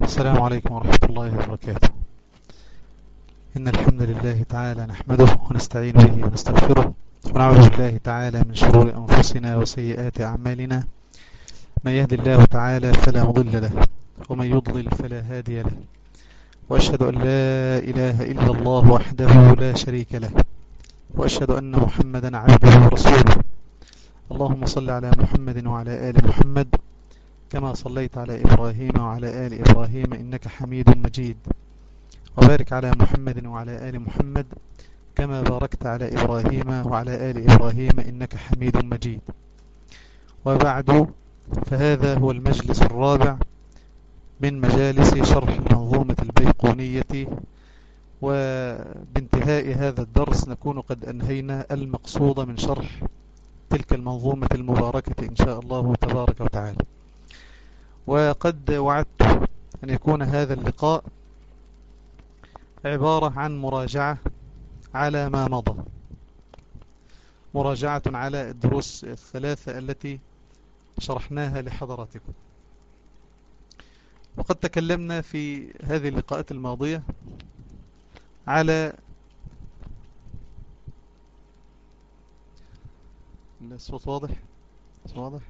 السلام عليكم ورحمة الله وبركاته إن الحمد لله تعالى نحمده ونستعين به ونستغفره ونعوذ بالله تعالى من شرور أنفسنا وسيئات أعمالنا من يهد الله تعالى فلا مضل له ومن يضلل فلا هادي له وأشهد أن لا إله إلا الله وحده لا شريك له وأشهد أن محمدا عبده ورسوله اللهم صل على محمد وعلى آل محمد كما صليت على إبراهيم وعلى آل إبراهيم إنك حميد مجيد وبارك على محمد وعلى آل محمد كما باركت على إبراهيم وعلى آل إبراهيم إنك حميد مجيد وبعد فهذا هو المجلس الرابع من مجالس شرح المنظومة البيقونية وبانتهاء هذا الدرس نكون قد أنهينا المقصود من شرح تلك المنظومة المباركة إن شاء الله تبارك وتعالى وقد وعدت أن يكون هذا اللقاء عبارة عن مراجعة على ما مضى مراجعة على الدروس الثلاثة التي شرحناها لحضراتكم وقد تكلمنا في هذه اللقاءات الماضية على الصوت واضح واضح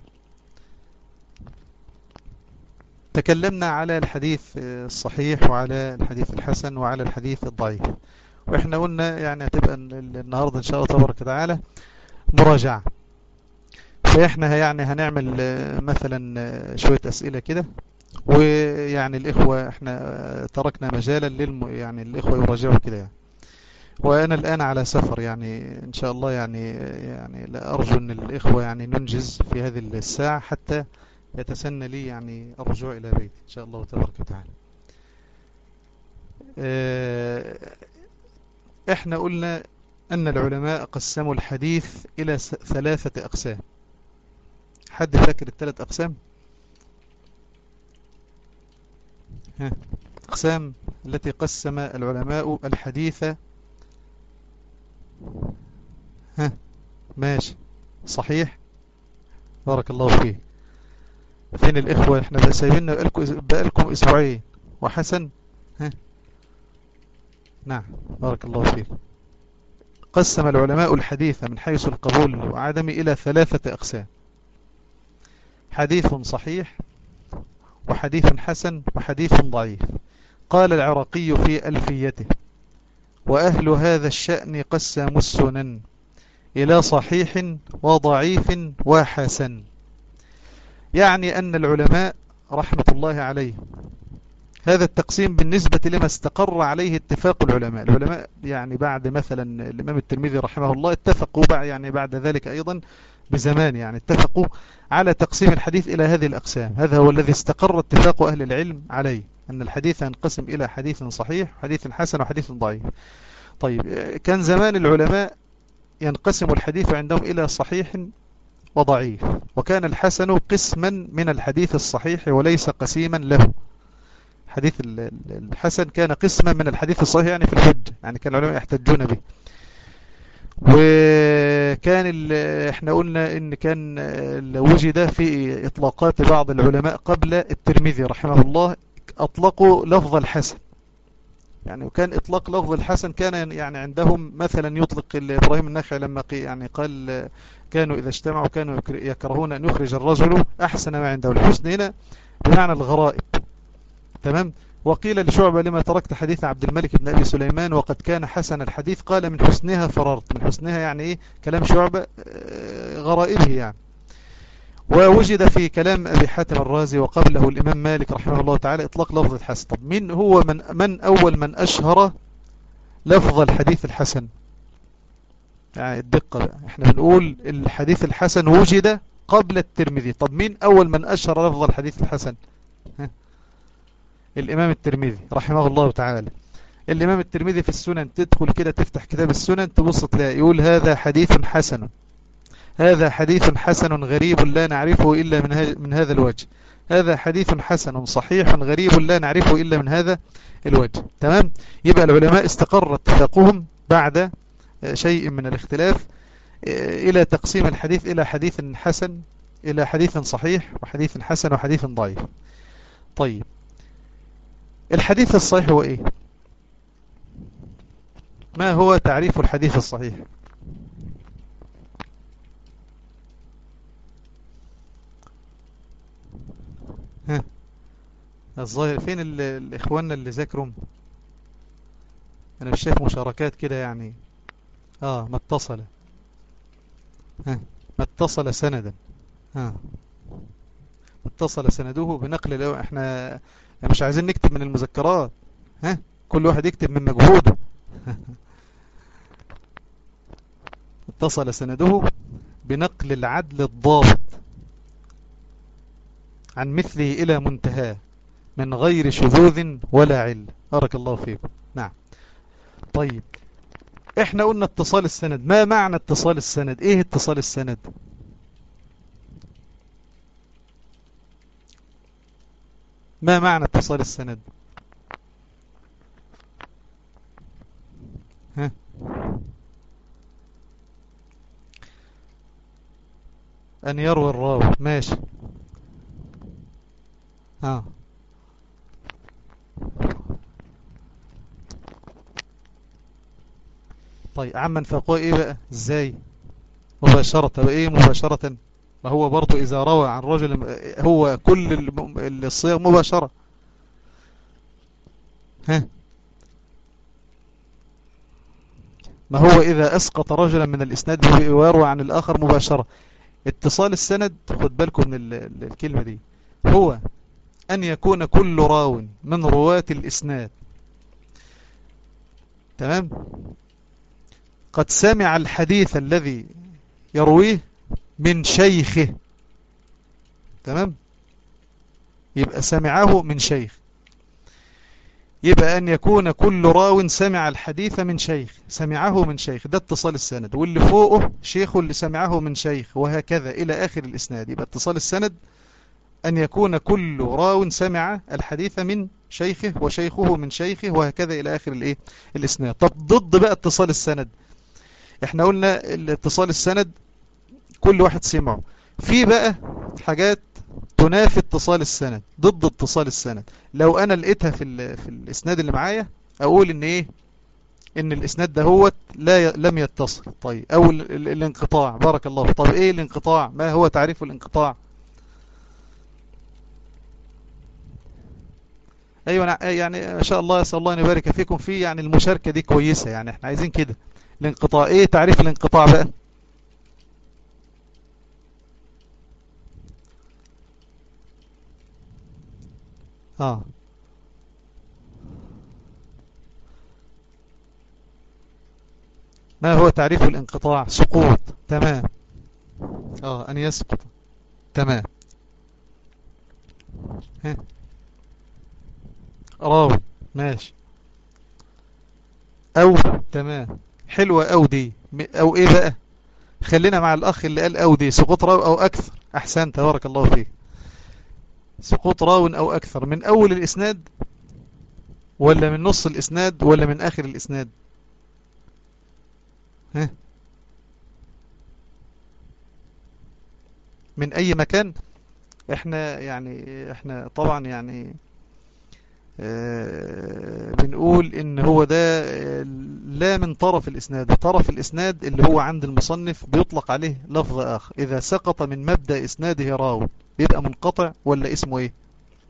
تكلمنا على الحديث الصحيح وعلى الحديث الحسن وعلى الحديث الضعيف واحنا قلنا يعني هتبقى النهاردة ان شاء الله تبارك وتعالى مراجعة فاحنا يعني هنعمل مثلا شوية اسئلة كده ويعني الاخوة احنا تركنا مجالا للم يعني الاخوة يراجعوا كده يعني وانا الان على سفر يعني ان شاء الله يعني يعني لا ارجو ان الاخوة يعني ننجز في هذه الساعة حتى يتسنى لي يعني الرجوع إلى بيتي إن شاء الله تبارك وتعالى إحنا قلنا أن العلماء قسموا الحديث إلى ثلاثة أقسام حد فاكر الثلاث أقسام ها أقسام التي قسم العلماء الحديث ها ماشي صحيح بارك الله فيه فين الإخوة احنا بقى سايبيننا بقالكم أسبوعين وحسن ها نعم بارك الله فيك قسم العلماء الحديث من حيث القبول وعدم إلى ثلاثة أقسام حديث صحيح وحديث حسن وحديث ضعيف قال العراقي في ألفيته وأهل هذا الشأن قسموا السنن إلى صحيح وضعيف وحسن يعني أن العلماء رحمة الله عليهم هذا التقسيم بالنسبة لما استقر عليه اتفاق العلماء العلماء يعني بعد مثلا الإمام الترمذي رحمه الله اتفقوا بعد يعني بعد ذلك أيضا بزمان يعني اتفقوا على تقسيم الحديث إلى هذه الأقسام هذا هو الذي استقر اتفاق أهل العلم عليه أن الحديث ينقسم إلى حديث صحيح حديث حسن وحديث ضعيف طيب كان زمان العلماء ينقسم الحديث عندهم إلى صحيح وضعيف وكان الحسن قسما من الحديث الصحيح وليس قسيما له حديث الحسن كان قسما من الحديث الصحيح يعني في الحج يعني كان العلماء يحتجون به وكان احنا قلنا ان كان وجد في اطلاقات بعض العلماء قبل الترمذي رحمه الله اطلقوا لفظ الحسن يعني وكان اطلاق لفظ الحسن كان يعني عندهم مثلا يطلق ابراهيم النخعي لما يعني قال كانوا إذا اجتمعوا كانوا يكرهون أن يخرج الرجل أحسن ما عنده الحسن هنا بمعنى الغرائب تمام وقيل لشعبة لما تركت حديث عبد الملك بن أبي سليمان وقد كان حسن الحديث قال من حسنها فررت من حسنها يعني إيه كلام شعبة غرائبه يعني ووجد في كلام أبي حاتم الرازي وقبله الإمام مالك رحمه الله تعالى إطلاق لفظ الحسن طب من هو من, من أول من أشهر لفظ الحديث الحسن يعني الدقة بقى احنا بنقول الحديث الحسن وجد قبل الترمذي طب مين اول من اشهر لفظ الحديث الحسن ها؟ الامام الترمذي رحمه الله تعالى الامام الترمذي في السنن تدخل كده تفتح كتاب السنن تبص تلاقي يقول هذا حديث حسن هذا حديث حسن غريب لا نعرفه إلا من, من هذا الوجه هذا حديث حسن صحيح غريب لا نعرفه إلا من هذا الوجه تمام يبقى العلماء استقر اتفاقهم بعد شيء من الاختلاف إلى تقسيم الحديث إلى حديث حسن إلى حديث صحيح وحديث حسن وحديث ضعيف طيب الحديث الصحيح هو ايه ما هو تعريف الحديث الصحيح ها الظاهر فين الاخواننا اللي ذاكروا انا مش شايف مشاركات كده يعني اه ما اتصل ها ما اتصل سندا ها اتصل سنده بنقل لو احنا مش عايزين نكتب من المذكرات ها كل واحد يكتب من مجهوده اتصل سنده بنقل العدل الضابط عن مثله إلى منتهاه من غير شذوذ ولا عل بارك الله فيكم نعم طيب احنا قلنا اتصال السند ما معنى اتصال السند ايه اتصال السند ما معنى اتصال السند ها أن يروي الراوي ماشي ها طيب عمن فوقه ايه بقى ازاي مباشرة ايه مباشرة ما هو برضو اذا روى عن رجل هو كل الصيغ مباشرة ها ما هو اذا اسقط رجلا من الاسناد ويروى عن الاخر مباشرة اتصال السند خد بالكم من الكلمة دي هو أن يكون كل راو من رواة الإسناد تمام قد سمع الحديث الذي يرويه من شيخه تمام يبقى سمعه من شيخ يبقى أن يكون كل راو سمع الحديث من شيخ سمعه من شيخ ده اتصال السند واللي فوقه شيخه اللي سمعه من شيخ وهكذا إلى آخر الإسناد يبقى اتصال السند أن يكون كل راو سمع الحديث من شيخه وشيخه من شيخه وهكذا إلى آخر الإيه الإسناد طب ضد بقى اتصال السند احنا قلنا اتصال السند كل واحد سمعه في بقى حاجات تنافي اتصال السند ضد اتصال السند لو انا لقيتها في في الاسناد اللي معايا اقول ان ايه ان الاسناد ده هو لا ي... لم يتصل طيب او ال... ال... الانقطاع بارك الله طب ايه الانقطاع ما هو تعريف الانقطاع ايوه يعني ما شاء الله اسال الله ان يبارك فيكم في يعني المشاركه دي كويسه يعني احنا عايزين كده الانقطاع ايه تعريف الانقطاع بقى اه ما هو تعريف الانقطاع سقوط تمام اه ان يسقط تمام ها راوي ماشي او تمام حلوة او دي او ايه بقى خلينا مع الاخ اللي قال او دي سقوط راوي او اكثر احسن تبارك الله فيك سقوط راو او اكثر من اول الاسناد ولا من نص الاسناد ولا من اخر الاسناد ها من اي مكان احنا يعني احنا طبعا يعني اه بنقول ان هو ده لا من طرف الاسناد طرف الاسناد اللي هو عند المصنف بيطلق عليه لفظ اخر اذا سقط من مبدأ اسناده راو بيبقى منقطع ولا اسمه ايه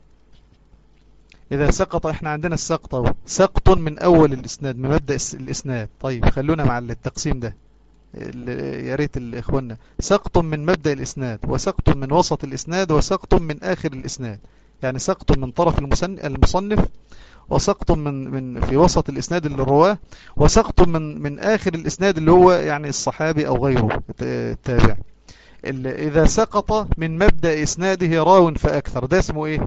اذا سقط احنا عندنا السقط سقط من اول الاسناد من مبدأ الاسناد طيب خلونا مع التقسيم ده يا ريت الاخوانا سقط من مبدأ الاسناد وسقط من وسط الاسناد وسقط من اخر الاسناد يعني سقط من طرف المصنف وسقط من من في وسط الاسناد اللي رواه وسقط من من اخر الاسناد اللي هو يعني الصحابي او غيره التابع إذا سقط من مبدأ إسناده راو فأكثر ده اسمه إيه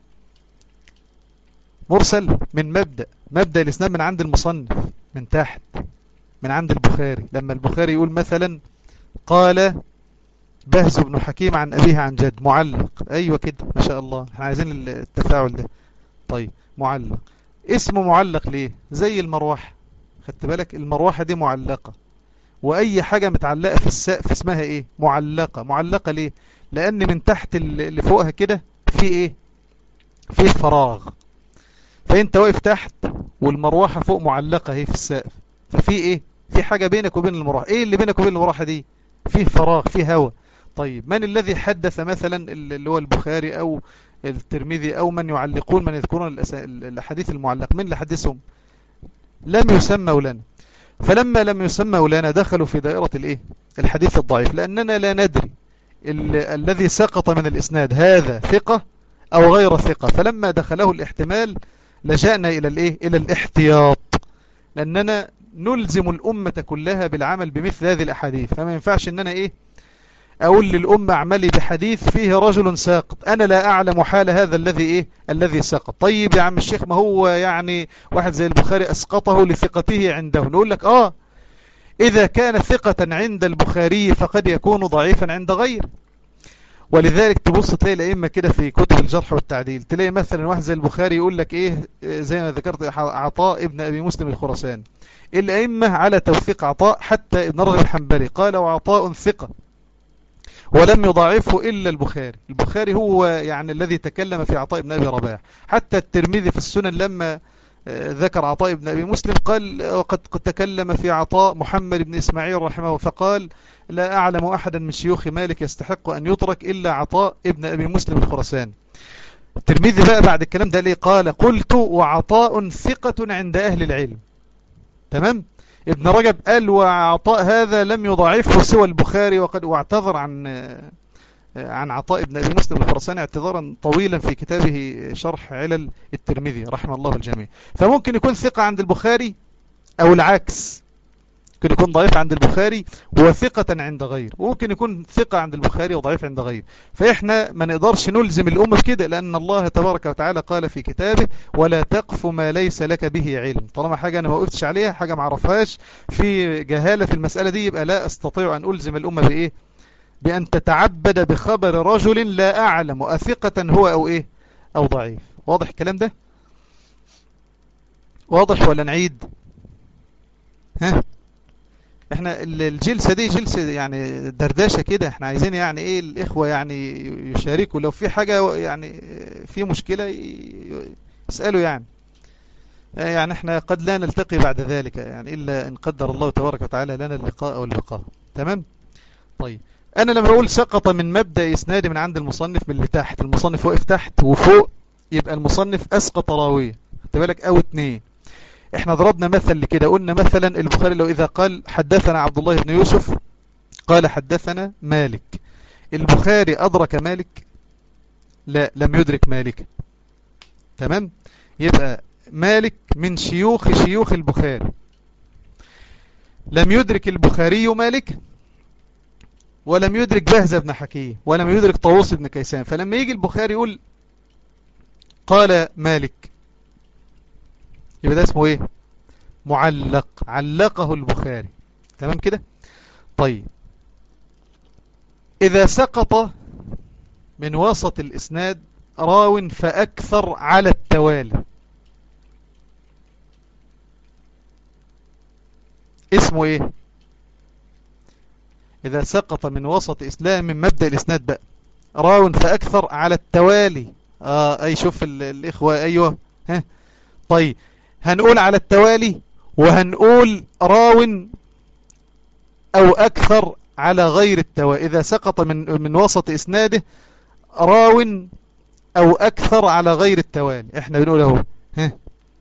مرسل من مبدأ مبدأ الإسناد من عند المصنف من تحت من عند البخاري لما البخاري يقول مثلا قال بهز بن حكيم عن أبيه عن جد معلق أيوة كده ما شاء الله احنا عايزين التفاعل ده طيب معلق اسمه معلق ليه زي المروحة خدت بالك المروحة دي معلقة واي حاجة متعلقة في السقف اسمها ايه معلقة معلقة ليه لان من تحت اللي فوقها كده في ايه في فراغ فانت واقف تحت والمروحة فوق معلقة اهي في السقف ففي ايه في حاجة بينك وبين المروحة ايه اللي بينك وبين المروحة دي فيه فراغ فيه هواء طيب من الذي حدث مثلا اللي هو البخاري او الترمذي او من يعلقون من يذكرون الاحاديث المعلق من اللي حدثهم لم يسموا لنا فلما لم يسموا لنا دخلوا في دائرة الايه الحديث الضعيف لاننا لا ندري ال الذي سقط من الاسناد هذا ثقة او غير ثقة فلما دخله الاحتمال لجأنا الى الايه الى الاحتياط لاننا نلزم الامة كلها بالعمل بمثل هذه الاحاديث فما ينفعش ان انا ايه اقول للامة اعملي بحديث فيه رجل ساقط انا لا اعلم حال هذا الذي ايه الذي سقط طيب يا عم الشيخ ما هو يعني واحد زي البخاري اسقطه لثقته عنده نقول لك اه اذا كان ثقة عند البخاري فقد يكون ضعيفا عند غيره ولذلك تبص تلاقي الأئمة كده في كتب الجرح والتعديل تلاقي مثلا واحد زي البخاري يقول لك ايه زي ما ذكرت عطاء ابن أبي مسلم الخرساني الأئمة على توثيق عطاء حتى ابن رجب الحنبلي قال وعطاء ثقة ولم يضاعفه إلا البخاري البخاري هو يعني الذي تكلم في عطاء ابن أبي رباح حتى الترمذي في السنن لما ذكر عطاء ابن أبي مسلم قال وقد تكلم في عطاء محمد بن إسماعيل رحمه الله فقال لا أعلم أحدا من شيوخ مالك يستحق أن يترك إلا عطاء ابن أبي مسلم الخرساني الترمذي بقى بعد الكلام ده ليه قال قلت وعطاء ثقة عند أهل العلم تمام ابن رجب قال وعطاء هذا لم يضاعفه سوى البخاري وقد واعتذر عن عن عطاء ابن أبي مسلم الخرساني اعتذارا طويلا في كتابه شرح علل الترمذي رحمه الله الجميع فممكن يكون ثقة عند البخاري أو العكس ممكن يكون ضعيف عند البخاري وثقة عند غير وممكن يكون ثقة عند البخاري وضعيف عند غير فإحنا ما نقدرش نلزم الأمة بكده لأن الله تبارك وتعالى قال في كتابه ولا تقف ما ليس لك به علم طالما حاجة أنا ما وقفتش عليها حاجة ما عرفهاش في جهالة في المسألة دي يبقى لا أستطيع أن ألزم الأمة بإيه بأن تتعبد بخبر رجل لا أعلم أثقة هو أو إيه أو ضعيف واضح الكلام ده واضح ولا نعيد ها احنا الجلسة دي جلسة يعني دردشة كده احنا عايزين يعني ايه الاخوة يعني يشاركوا لو في حاجة يعني في مشكلة يسألوا يعني يعني احنا قد لا نلتقي بعد ذلك يعني الا ان قدر الله تبارك وتعالى لنا اللقاء او اللقاء تمام طيب انا لما اقول سقط من مبدأ اسنادي من عند المصنف من اللي تحت المصنف واقف تحت وفوق يبقى المصنف اسقط راوية خد بالك او اتنين احنا ضربنا مثل لكده قلنا مثلا البخاري لو اذا قال حدثنا عبد الله بن يوسف قال حدثنا مالك البخاري ادرك مالك لا لم يدرك مالك تمام يبقى مالك من شيوخ شيوخ البخاري لم يدرك البخاري مالك ولم يدرك بهز بن حكيم ولم يدرك طاووس بن كيسان فلما يجي البخاري يقول قال مالك يبقى ده اسمه ايه معلق علقه البخاري تمام كده طيب اذا سقط من وسط الاسناد راو فاكثر على التوالي اسمه ايه اذا سقط من وسط اسلام من مبدأ الاسناد بقى راو فاكثر على التوالي اه اي شوف الاخوة ايوه ها طيب هنقول على التوالي وهنقول راو او اكثر على غير التوالي اذا سقط من من وسط اسناده راو او اكثر على غير التوالي احنا بنقول اهو ها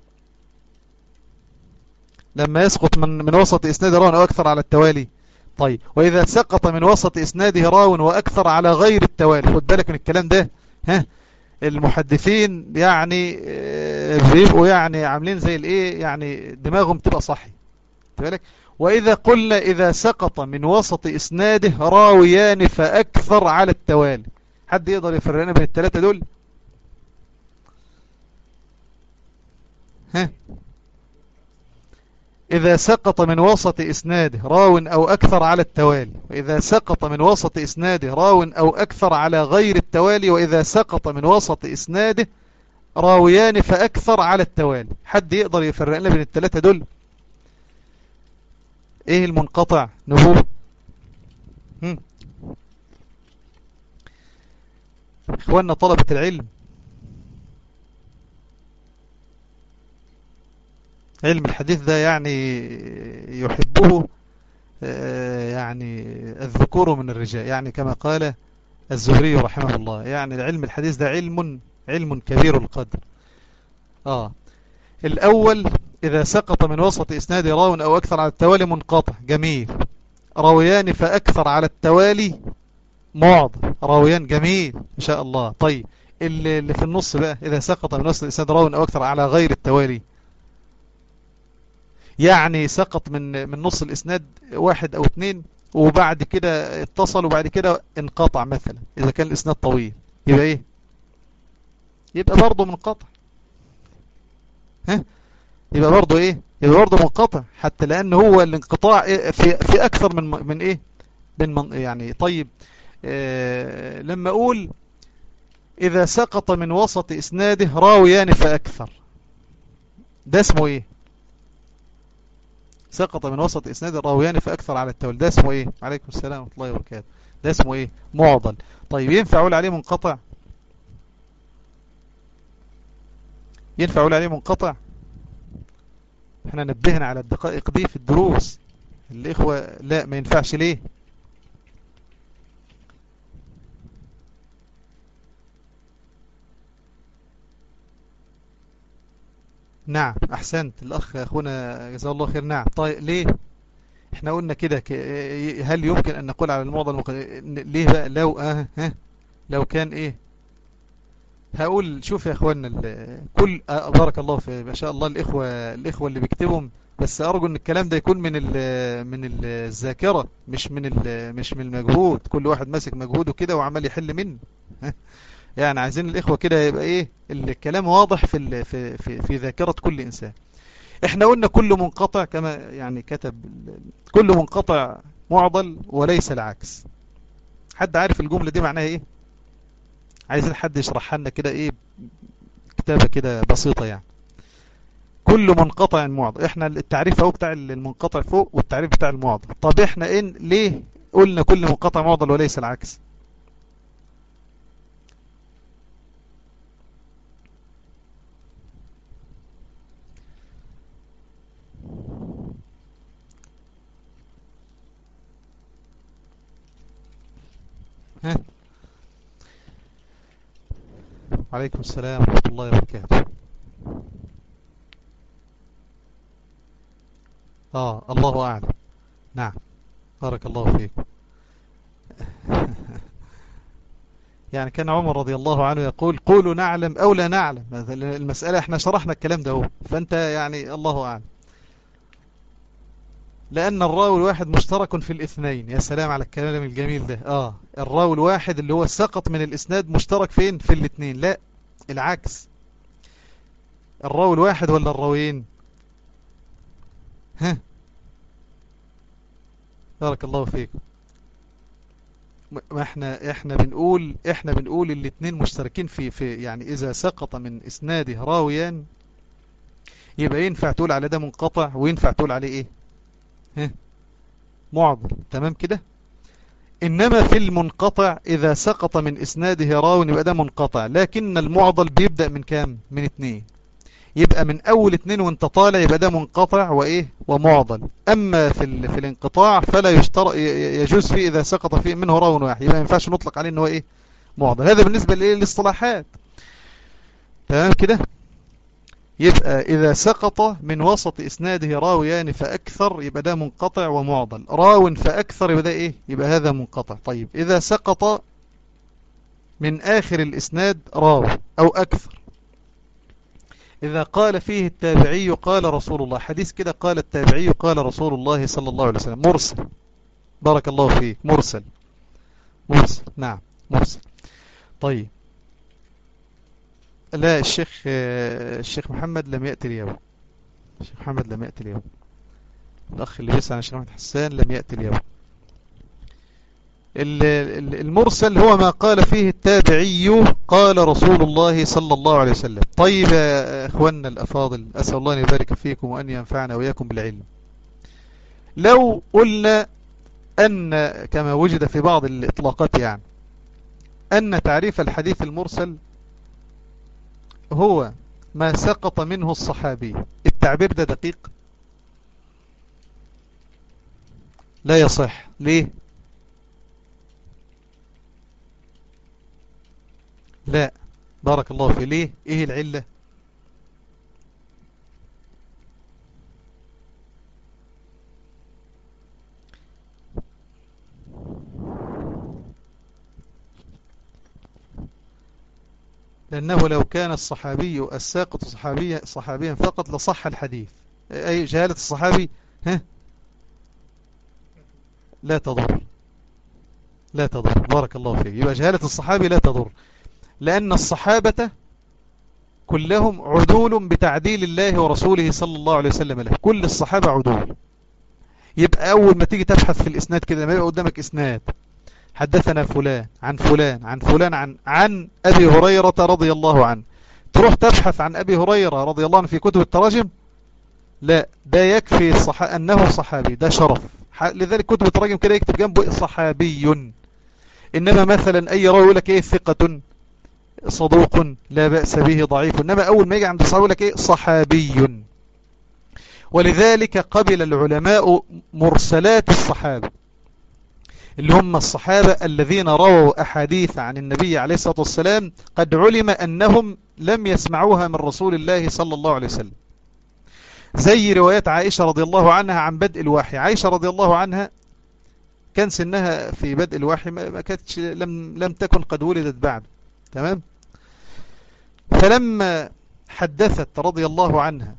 لما يسقط من من وسط اسناده راو او اكثر على التوالي طيب واذا سقط من وسط اسناده راو واكثر على غير التوالي خد بالك من الكلام ده ها المحدثين يعني بيبقوا يعني عاملين زي الايه يعني دماغهم تبقى صحي بالك واذا قلنا اذا سقط من وسط اسناده راويان فاكثر على التوالي حد يقدر يفرقنا بين الثلاثه دول ها إذا سقط من وسط إسناده راو أو أكثر على التوالي وإذا سقط من وسط إسناده راو أو أكثر على غير التوالي وإذا سقط من وسط إسناده راويان فأكثر على التوالي حد يقدر يفرق لنا بين الثلاثة دول إيه المنقطع نبوه هم. إخواننا طلبة العلم علم الحديث ده يعني يحبه يعني الذكور من الرجال يعني كما قال الزهري رحمه الله يعني علم الحديث ده علم علم كبير القدر آه الأول إذا سقط من وسط إسناد راو أو أكثر على التوالي منقطع جميل راويان فأكثر على التوالي معضل راويان جميل إن شاء الله طيب اللي في النص بقى إذا سقط من وسط إسناد راو أو أكثر على غير التوالي يعني سقط من من نص الإسناد واحد أو اثنين وبعد كده اتصل وبعد كده انقطع مثلا إذا كان الإسناد طويل يبقى إيه يبقى برضه منقطع ها يبقى برضه إيه يبقى برضه منقطع حتى لأن هو الانقطاع في في أكثر من من إيه من من يعني طيب آه لما أقول إذا سقط من وسط إسناده راويان فأكثر ده اسمه إيه سقط من وسط إسناد الراويان فأكثر على التول ده اسمه إيه عليكم السلام ورحمة الله وبركاته ده اسمه إيه معضل طيب ينفع أقول عليه منقطع ينفع أقول عليه منقطع احنا نبهنا على الدقائق دي في الدروس الإخوة لا ما ينفعش ليه نعم أحسنت الأخ أخونا جزاه الله خير نعم طيب ليه احنا قلنا كده هل يمكن أن نقول على الموضع المق... ليه بقى لو اه ها لو كان ايه هقول شوف يا اخوانا كل آه بارك الله في ما شاء الله الإخوة الإخوة اللي بيكتبهم بس أرجو أن الكلام ده يكون من ال من الذاكرة مش من ال مش من المجهود كل واحد ماسك مجهوده كده وعمال يحل منه يعني عايزين الإخوة كده يبقى إيه الكلام واضح في في في, في ذاكرة كل إنسان إحنا قلنا كل منقطع كما يعني كتب كل منقطع معضل وليس العكس حد عارف الجملة دي معناها إيه عايزين حد يشرحها لنا كده إيه كتابة كده بسيطة يعني كل منقطع معضل احنا التعريف اهو بتاع المنقطع فوق والتعريف بتاع المعضل طب احنا إن ليه قلنا كل منقطع معضل وليس العكس ها وعليكم السلام ورحمة الله وبركاته اه الله أعلم نعم بارك الله فيكم يعني كان عمر رضي الله عنه يقول قولوا نعلم أو لا نعلم المسألة احنا شرحنا الكلام ده هو فأنت يعني الله أعلم لأن الراوي الواحد مشترك في الاثنين يا سلام على الكلام الجميل ده آه الراوي الواحد اللي هو سقط من الإسناد مشترك فين في الاثنين لا العكس الراوي الواحد ولا الراويين ها بارك الله فيكم ما احنا احنا بنقول احنا بنقول الاثنين مشتركين في في يعني اذا سقط من اسناده راويان يبقى ينفع تقول على ده منقطع وينفع تقول عليه ايه ها معضل تمام كده إنما في المنقطع إذا سقط من إسناده راو يبقى ده منقطع لكن المعضل بيبدأ من كام من اتنين يبقى من أول اتنين وانت طالع يبقى ده منقطع وإيه ومعضل أما في, في الانقطاع فلا يشترط يجوز فيه إذا سقط فيه منه راو واحد يبقى ما ينفعش نطلق عليه إنه إيه معضل هذا بالنسبة للاصطلاحات تمام كده يبقى إذا سقط من وسط إسناده راويان فأكثر يبقى ده منقطع ومعضل راو فأكثر يبقى ده إيه يبقى هذا منقطع طيب إذا سقط من آخر الإسناد راو أو أكثر إذا قال فيه التابعي قال رسول الله حديث كده قال التابعي قال رسول الله صلى الله عليه وسلم مرسل بارك الله فيك مرسل مرسل نعم مرسل طيب لا الشيخ الشيخ محمد لم يأتي اليوم الشيخ محمد لم يأتي اليوم الأخ اللي بيسأل عن الشيخ محمد حسان لم يأتي اليوم المرسل هو ما قال فيه التابعي قال رسول الله صلى الله عليه وسلم طيب يا أخواننا الأفاضل أسأل الله أن يبارك فيكم وأن ينفعنا وإياكم بالعلم لو قلنا أن كما وجد في بعض الإطلاقات يعني أن تعريف الحديث المرسل هو ما سقط منه الصحابي التعبير ده دقيق لا يصح ليه لا بارك الله في ليه ايه العلة لأنه لو كان الصحابي الساقط صحابيا صحابيا فقط لصح الحديث أي جهالة الصحابي ها لا تضر لا تضر بارك الله فيك يبقى جهالة الصحابي لا تضر لأن الصحابة كلهم عدول بتعديل الله ورسوله صلى الله عليه وسلم له كل الصحابة عدول يبقى أول ما تيجي تبحث في الإسناد كده ما يبقى قدامك إسناد حدثنا فلان عن فلان عن فلان عن عن أبي هريرة رضي الله عنه تروح تبحث عن أبي هريرة رضي الله عنه في كتب التراجم لا ده يكفي الصح... أنه صحابي ده شرف لذلك كتب التراجم كده يكتب جنبه صحابي إنما مثلا أي راوي يقول لك إيه ثقة صدوق لا بأس به ضعيف إنما أول ما يجي عند الصحابي يقول لك إيه صحابي ولذلك قبل العلماء مرسلات الصحابة اللي هم الصحابة الذين رووا أحاديث عن النبي عليه الصلاة والسلام قد علم أنهم لم يسمعوها من رسول الله صلى الله عليه وسلم زي روايات عائشة رضي الله عنها عن بدء الوحي عائشة رضي الله عنها كان سنها في بدء الوحي ما كانتش لم لم تكن قد ولدت بعد تمام فلما حدثت رضي الله عنها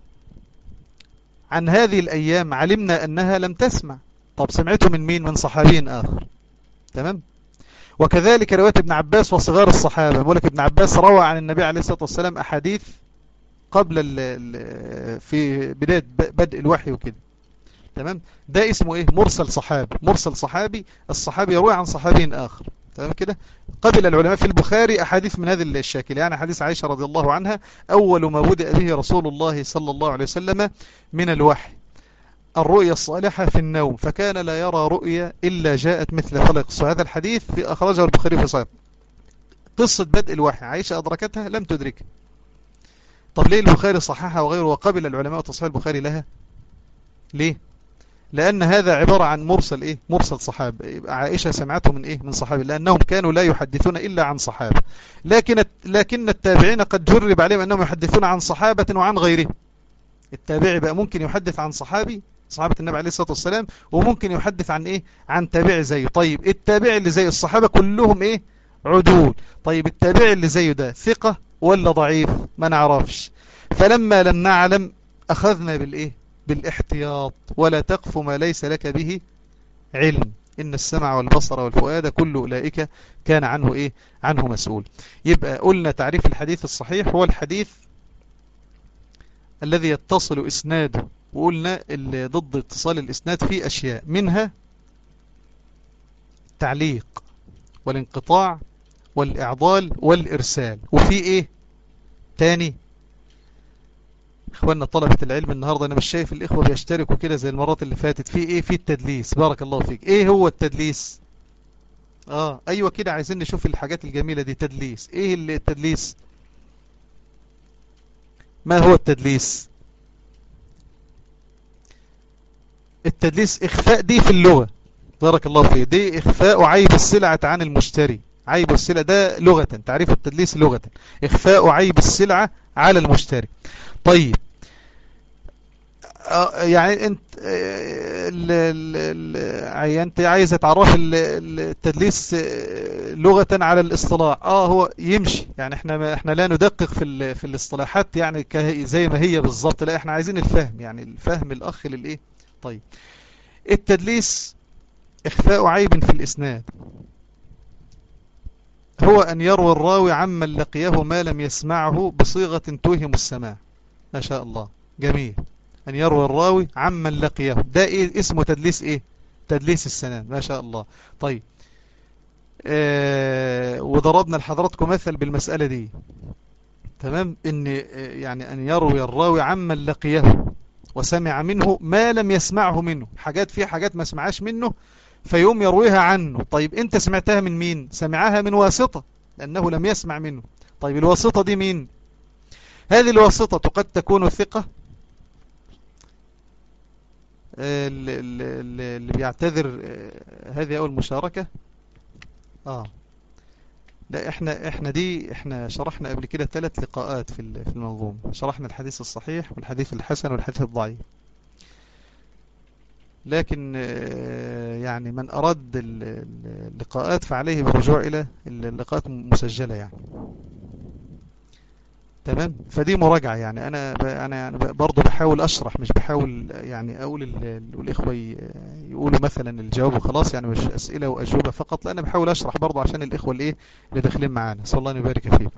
عن هذه الأيام علمنا أنها لم تسمع طب سمعته من مين من صحابي آخر تمام وكذلك رواية ابن عباس وصغار الصحابة بقول لك ابن عباس روى عن النبي عليه الصلاة والسلام أحاديث قبل ال ال في بداية بدء الوحي وكده تمام ده اسمه ايه مرسل صحابي مرسل صحابي الصحابي يروي عن صحابي آخر تمام كده قبل العلماء في البخاري أحاديث من هذا الشكل يعني حديث عائشة رضي الله عنها أول ما بدأ به رسول الله صلى الله عليه وسلم من الوحي الرؤيا الصالحة في النوم فكان لا يرى رؤيا إلا جاءت مثل فلق هذا الحديث في أخرجه البخاري في صحيح قصة بدء الوحي عائشة أدركتها لم تدركها طب ليه البخاري صححها وغيره وقبل العلماء تصحيح البخاري لها ليه لأن هذا عبارة عن مرسل إيه مرسل صحاب يبقى عائشة سمعته من إيه من صحابي لأنهم كانوا لا يحدثون إلا عن صحابة لكن لكن التابعين قد جرب عليهم أنهم يحدثون عن صحابة وعن غيرهم التابعي بقى ممكن يحدث عن صحابي صحابة النبي عليه الصلاة والسلام وممكن يحدث عن إيه عن تابعي زيه طيب التابعي اللي زي الصحابة كلهم إيه عدول طيب التابعي اللي زيه ده ثقة ولا ضعيف ما نعرفش فلما لم نعلم أخذنا بالإيه بالاحتياط ولا تقف ما ليس لك به علم إن السمع والبصر والفؤاد كل أولئك كان عنه إيه عنه مسؤول يبقى قلنا تعريف الحديث الصحيح هو الحديث الذي يتصل إسناده وقلنا اللي ضد اتصال الإسناد في أشياء منها التعليق والانقطاع والإعضال والإرسال وفي إيه تاني اخواننا طلبة العلم النهاردة انا مش شايف الاخوة بيشتركوا كده زي المرات اللي فاتت في ايه في التدليس بارك الله فيك ايه هو التدليس اه ايوه كده عايزين نشوف الحاجات الجميلة دي تدليس ايه اللي التدليس ما هو التدليس التدليس اخفاء دي في اللغة بارك الله فيك دي اخفاء عيب السلعة عن المشتري عيب السلعة ده لغة تعريف التدليس لغة اخفاء عيب السلعة على المشتري طيب يعني انت انت عايز تعرف التدليس لغة على الاصطلاح اه هو يمشي يعني احنا احنا لا ندقق في في الاصطلاحات يعني زي ما هي بالظبط لا احنا عايزين الفهم يعني الفهم الاخ للايه طيب التدليس اخفاء عيب في الاسناد هو ان يروي الراوي عمن لقيه ما لم يسمعه بصيغة توهم السماع ما شاء الله جميل أن يروي الراوي عمن لقيه ده إيه اسمه تدليس إيه تدليس السنان ما شاء الله طيب آه وضربنا لحضراتكم مثل بالمسألة دي تمام إن يعني أن يروي الراوي عمن لقيه وسمع منه ما لم يسمعه منه حاجات فيه حاجات ما سمعهاش منه فيوم يرويها عنه طيب أنت سمعتها من مين سمعها من واسطة لأنه لم يسمع منه طيب الواسطة دي مين هذه الواسطة قد تكون ثقة اللي, اللي بيعتذر هذه أول مشاركة آه لا احنا احنا دي احنا شرحنا قبل كده ثلاث لقاءات في في المنظومه شرحنا الحديث الصحيح والحديث الحسن والحديث الضعيف لكن يعني من أراد اللقاءات فعليه بالرجوع إلى اللقاءات مسجلة يعني تمام فدي مراجعة يعني أنا أنا يعني برضه بحاول أشرح مش بحاول يعني أقول الإخوة يقولوا مثلا الجواب وخلاص يعني مش أسئلة وأجوبة فقط لا أنا بحاول أشرح برضه عشان الإخوة اللي إيه اللي داخلين معانا صلى الله يبارك فيكم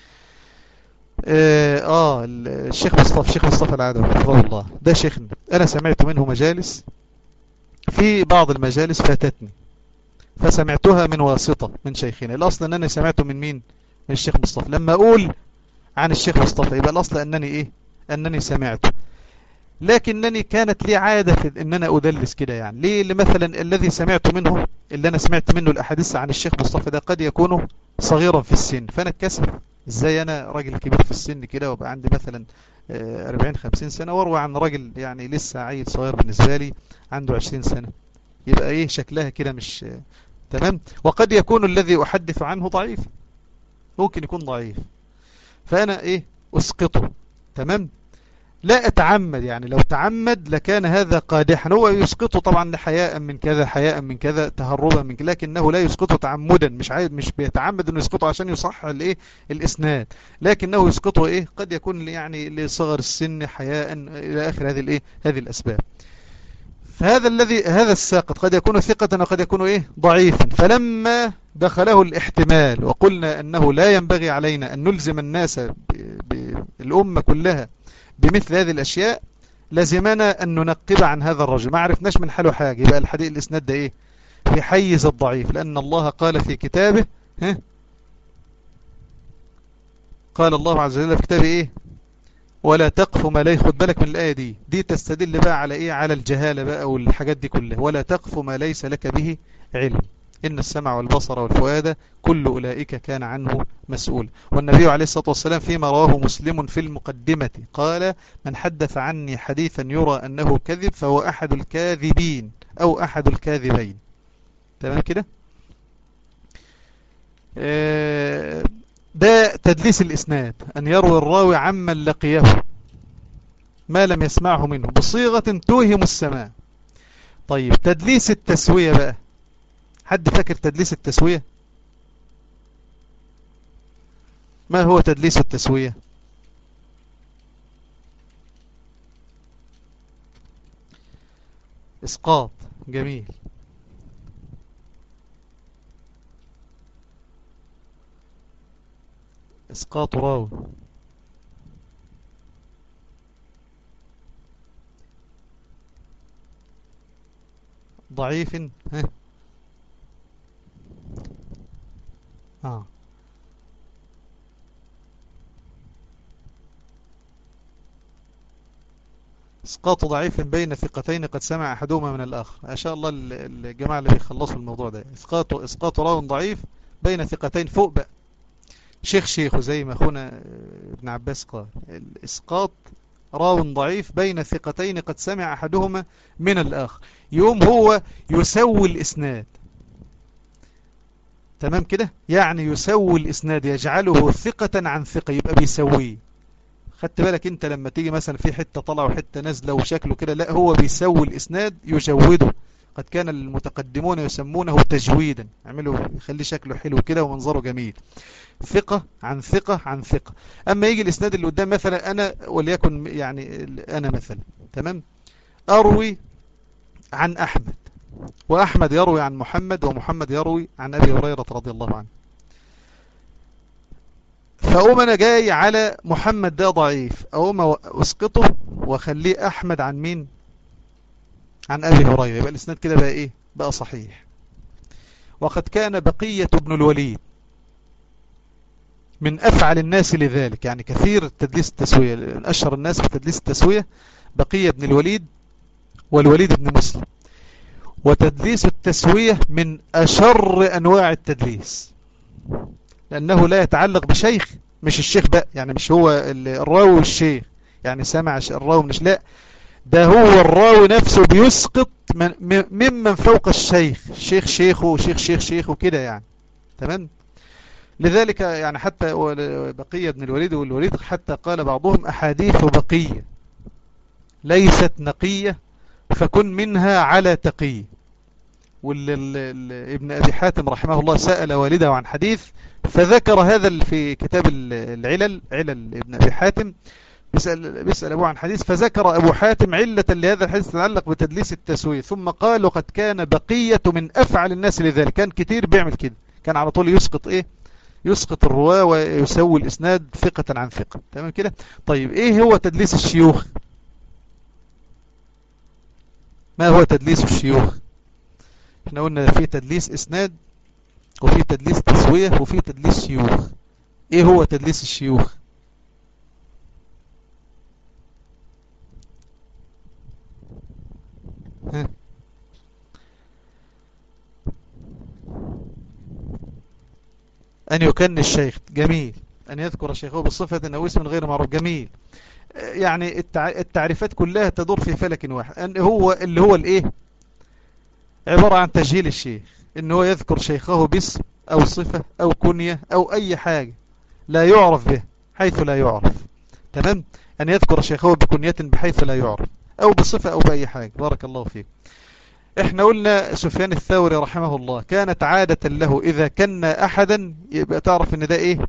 آه, آه الشيخ مصطفى الشيخ مصطفى العدوي حفظه الله ده شيخنا أنا سمعت منه مجالس في بعض المجالس فاتتني فسمعتها من واسطة من شيخنا الأصل أن أنا سمعته من مين من الشيخ مصطفى لما أقول عن الشيخ مصطفى يبقى الأصل أنني إيه أنني سمعته لكنني كانت لي عادة في أن أنا أدلس كده يعني ليه اللي مثلا الذي سمعت منه اللي أنا سمعت منه الأحاديث عن الشيخ مصطفى ده قد يكون صغيرا في السن فأنا اتكسف إزاي أنا راجل كبير في السن كده وبقى عندي مثلا 40-50 سنة واروي عن راجل يعني لسه عيل صغير بالنسبة لي عنده 20 سنة يبقى ايه شكلها كده مش تمام وقد يكون الذي أحدث عنه ضعيف ممكن يكون ضعيف فأنا ايه أسقطه تمام لا أتعمد يعني لو تعمد لكان هذا قادحا هو يسقطه طبعا حياء من كذا حياء من كذا تهربا من كذا لكنه لا يسقطه تعمدا مش عايز مش بيتعمد انه يسقطه عشان يصح الايه الاسناد لكنه يسقطه ايه قد يكون يعني لصغر السن حياء الى اخر هذه الايه هذه الاسباب فهذا الذي هذا الساقط قد يكون ثقة وقد يكون ايه ضعيفا فلما دخله الاحتمال وقلنا انه لا ينبغي علينا ان نلزم الناس بالامة كلها بمثل هذه الأشياء لازمنا أن ننقب عن هذا الرجل ما عرفناش من حاله حاجة يبقى الحديث الإسناد ده إيه في حيز الضعيف لأن الله قال في كتابه ها قال الله عز وجل في كتابه إيه ولا تقف ما لا يخد بالك من الآية دي دي تستدل بقى على إيه على الجهالة بقى والحاجات دي كلها ولا تقف ما ليس لك به علم إن السمع والبصر والفؤاد كل أولئك كان عنه مسؤول والنبي عليه الصلاة والسلام فيما رواه مسلم في المقدمة قال من حدث عني حديثا يرى أنه كذب فهو أحد الكاذبين أو أحد الكاذبين تمام كده ده تدليس الإسناد أن يروي الراوي عمن لقيه ما لم يسمعه منه بصيغة توهم السماع طيب تدليس التسوية بقى حد فاكر تدليس التسوية ما هو تدليس التسوية اسقاط جميل اسقاط راوي ضعيف ها آه. اسقاط ضعيف بين ثقتين قد سمع احدهما من الاخر ما شاء الله الجماعه اللي بيخلصوا الموضوع ده اسقاط اسقاط راو ضعيف بين ثقتين فوق بقى شيخ شيخ زي ما اخونا ابن عباس قال الاسقاط راو ضعيف بين ثقتين قد سمع احدهما من الاخر يوم هو يسوي الاسناد تمام كده يعني يسوي الإسناد يجعله ثقة عن ثقة يبقى بيسويه خدت بالك انت لما تيجي مثلا في حتة طلع وحتة نازلة وشكله كده لا هو بيسوي الإسناد يجوده قد كان المتقدمون يسمونه تجويدا يعملوا يخلي شكله حلو كده ومنظره جميل ثقة عن ثقة عن ثقة أما يجي الإسناد اللي قدام مثلا أنا وليكن يعني أنا مثلا تمام أروي عن أحمد وأحمد يروي عن محمد ومحمد يروي عن أبي هريرة رضي الله عنه فأقوم أنا جاي على محمد ده ضعيف أقوم أسقطه وأخليه أحمد عن مين عن أبي هريرة يبقى الإسناد كده بقى إيه بقى صحيح وقد كان بقية ابن الوليد من أفعل الناس لذلك يعني كثير تدليس التسوية من أشهر الناس في تدليس التسوية بقية ابن الوليد والوليد بن مسلم وتدليس التسوية من أشر أنواع التدليس لأنه لا يتعلق بشيخ مش الشيخ بقى يعني مش هو الراوي والشيخ يعني سمع الراوي مش لا ده هو الراوي نفسه بيسقط من ممن فوق الشيخ شيخ شيخه شيخ شيخ شيخه كده يعني تمام لذلك يعني حتى بقية بن الوليد والوليد حتى قال بعضهم أحاديث بقية ليست نقية فكن منها على تقي وابن أبي حاتم رحمه الله سأل والده عن حديث فذكر هذا في كتاب العلل علل ابن أبي حاتم بيسأل, بيسأل أبوه عن حديث فذكر أبو حاتم علة لهذا الحديث تتعلق بتدليس التسوية ثم قال وقد كان بقية من أفعل الناس لذلك كان كتير بيعمل كده كان على طول يسقط إيه يسقط الرواة ويسوي الإسناد ثقة عن ثقة تمام كده طيب إيه هو تدليس الشيوخ ما هو تدليس الشيوخ احنا قلنا في تدليس إسناد وفي تدليس تسوية وفي تدليس شيوخ ايه هو تدليس الشيوخ ها أن يكن الشيخ جميل أن يذكر شيخه بالصفة أو اسم غير معروف جميل يعني التعريفات كلها تدور في فلك واحد أن هو اللي هو الإيه عبارة عن تسجيل الشيخ إن هو يذكر شيخه باسم أو صفة أو كنية أو أي حاجة لا يعرف به حيث لا يعرف تمام أن يذكر شيخه بكنية بحيث لا يعرف أو بصفة أو بأي حاجة بارك الله فيك احنا قلنا سفيان الثوري رحمه الله كانت عادة له إذا كان أحدا يبقى تعرف ان ده ايه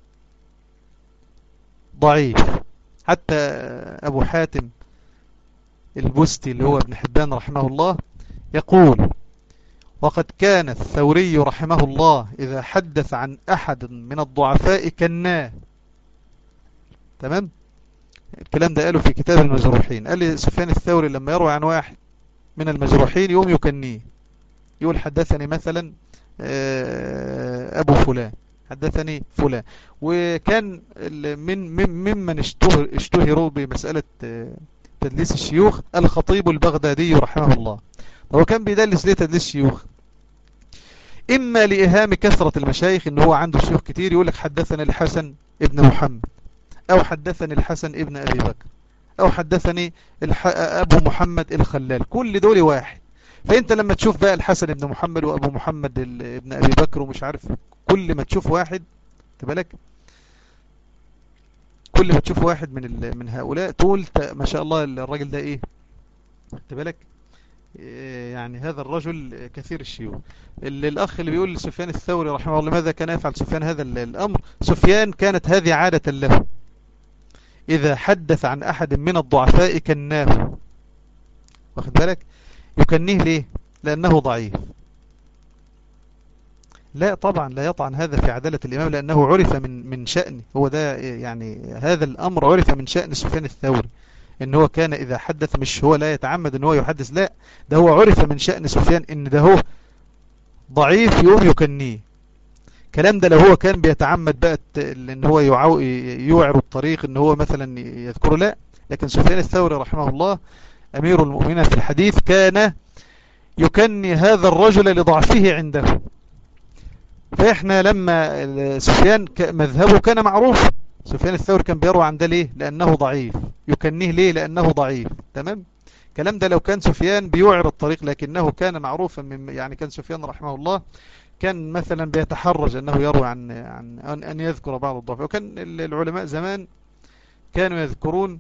ضعيف حتى أبو حاتم البستي اللي هو ابن حبان رحمه الله يقول وقد كان الثوري رحمه الله إذا حدث عن أحد من الضعفاء كناه تمام الكلام ده قاله في كتاب المجروحين قال لي سفيان الثوري لما يروي عن واحد من المجروحين يوم يكنيه يقول حدثني مثلا أبو فلان حدثني فلان وكان من ممن اشتهر اشتهروا بمسألة تدليس الشيوخ الخطيب البغدادي رحمه الله هو كان بيدلس ليه تدليس الشيوخ إما لإهام كثرة المشايخ إن هو عنده شيوخ كتير يقول لك حدثني الحسن ابن محمد أو حدثني الحسن ابن أبي بكر أو حدثني أبو محمد الخلال كل دول واحد فأنت لما تشوف بقى الحسن ابن محمد وأبو محمد ابن أبي بكر ومش عارف كل ما تشوف واحد تبالك كل ما تشوف واحد من من هؤلاء تقول ما شاء الله الراجل ده ايه تبالك يعني هذا الرجل كثير الشيوخ الأخ اللي بيقول لسفيان الثوري رحمه الله لماذا كان يفعل سفيان هذا الأمر سفيان كانت هذه عادة له إذا حدث عن أحد من الضعفاء كناه واخد بالك يكنيه ليه لأنه ضعيف لا طبعا لا يطعن هذا في عدالة الإمام لأنه عرف من من شأن هو ده يعني هذا الأمر عرف من شأن سفيان الثوري ان هو كان اذا حدث مش هو لا يتعمد ان هو يحدث لا ده هو عرف من شأن سفيان ان ده هو ضعيف يوم يكنيه كلام ده لو هو كان بيتعمد بقى ان هو يوعر الطريق ان هو مثلا يذكره لا لكن سفيان الثوري رحمه الله امير المؤمنين في الحديث كان يكني هذا الرجل لضعفه عنده فاحنا لما سفيان مذهبه كان معروف سفيان الثوري كان بيروى عن ده ليه لأنه ضعيف يكنيه ليه لأنه ضعيف تمام كلام ده لو كان سفيان بيوعر الطريق لكنه كان معروفا من يعني كان سفيان رحمه الله كان مثلا بيتحرج أنه يروي عن, عن أن يذكر بعض الضعف وكان العلماء زمان كانوا يذكرون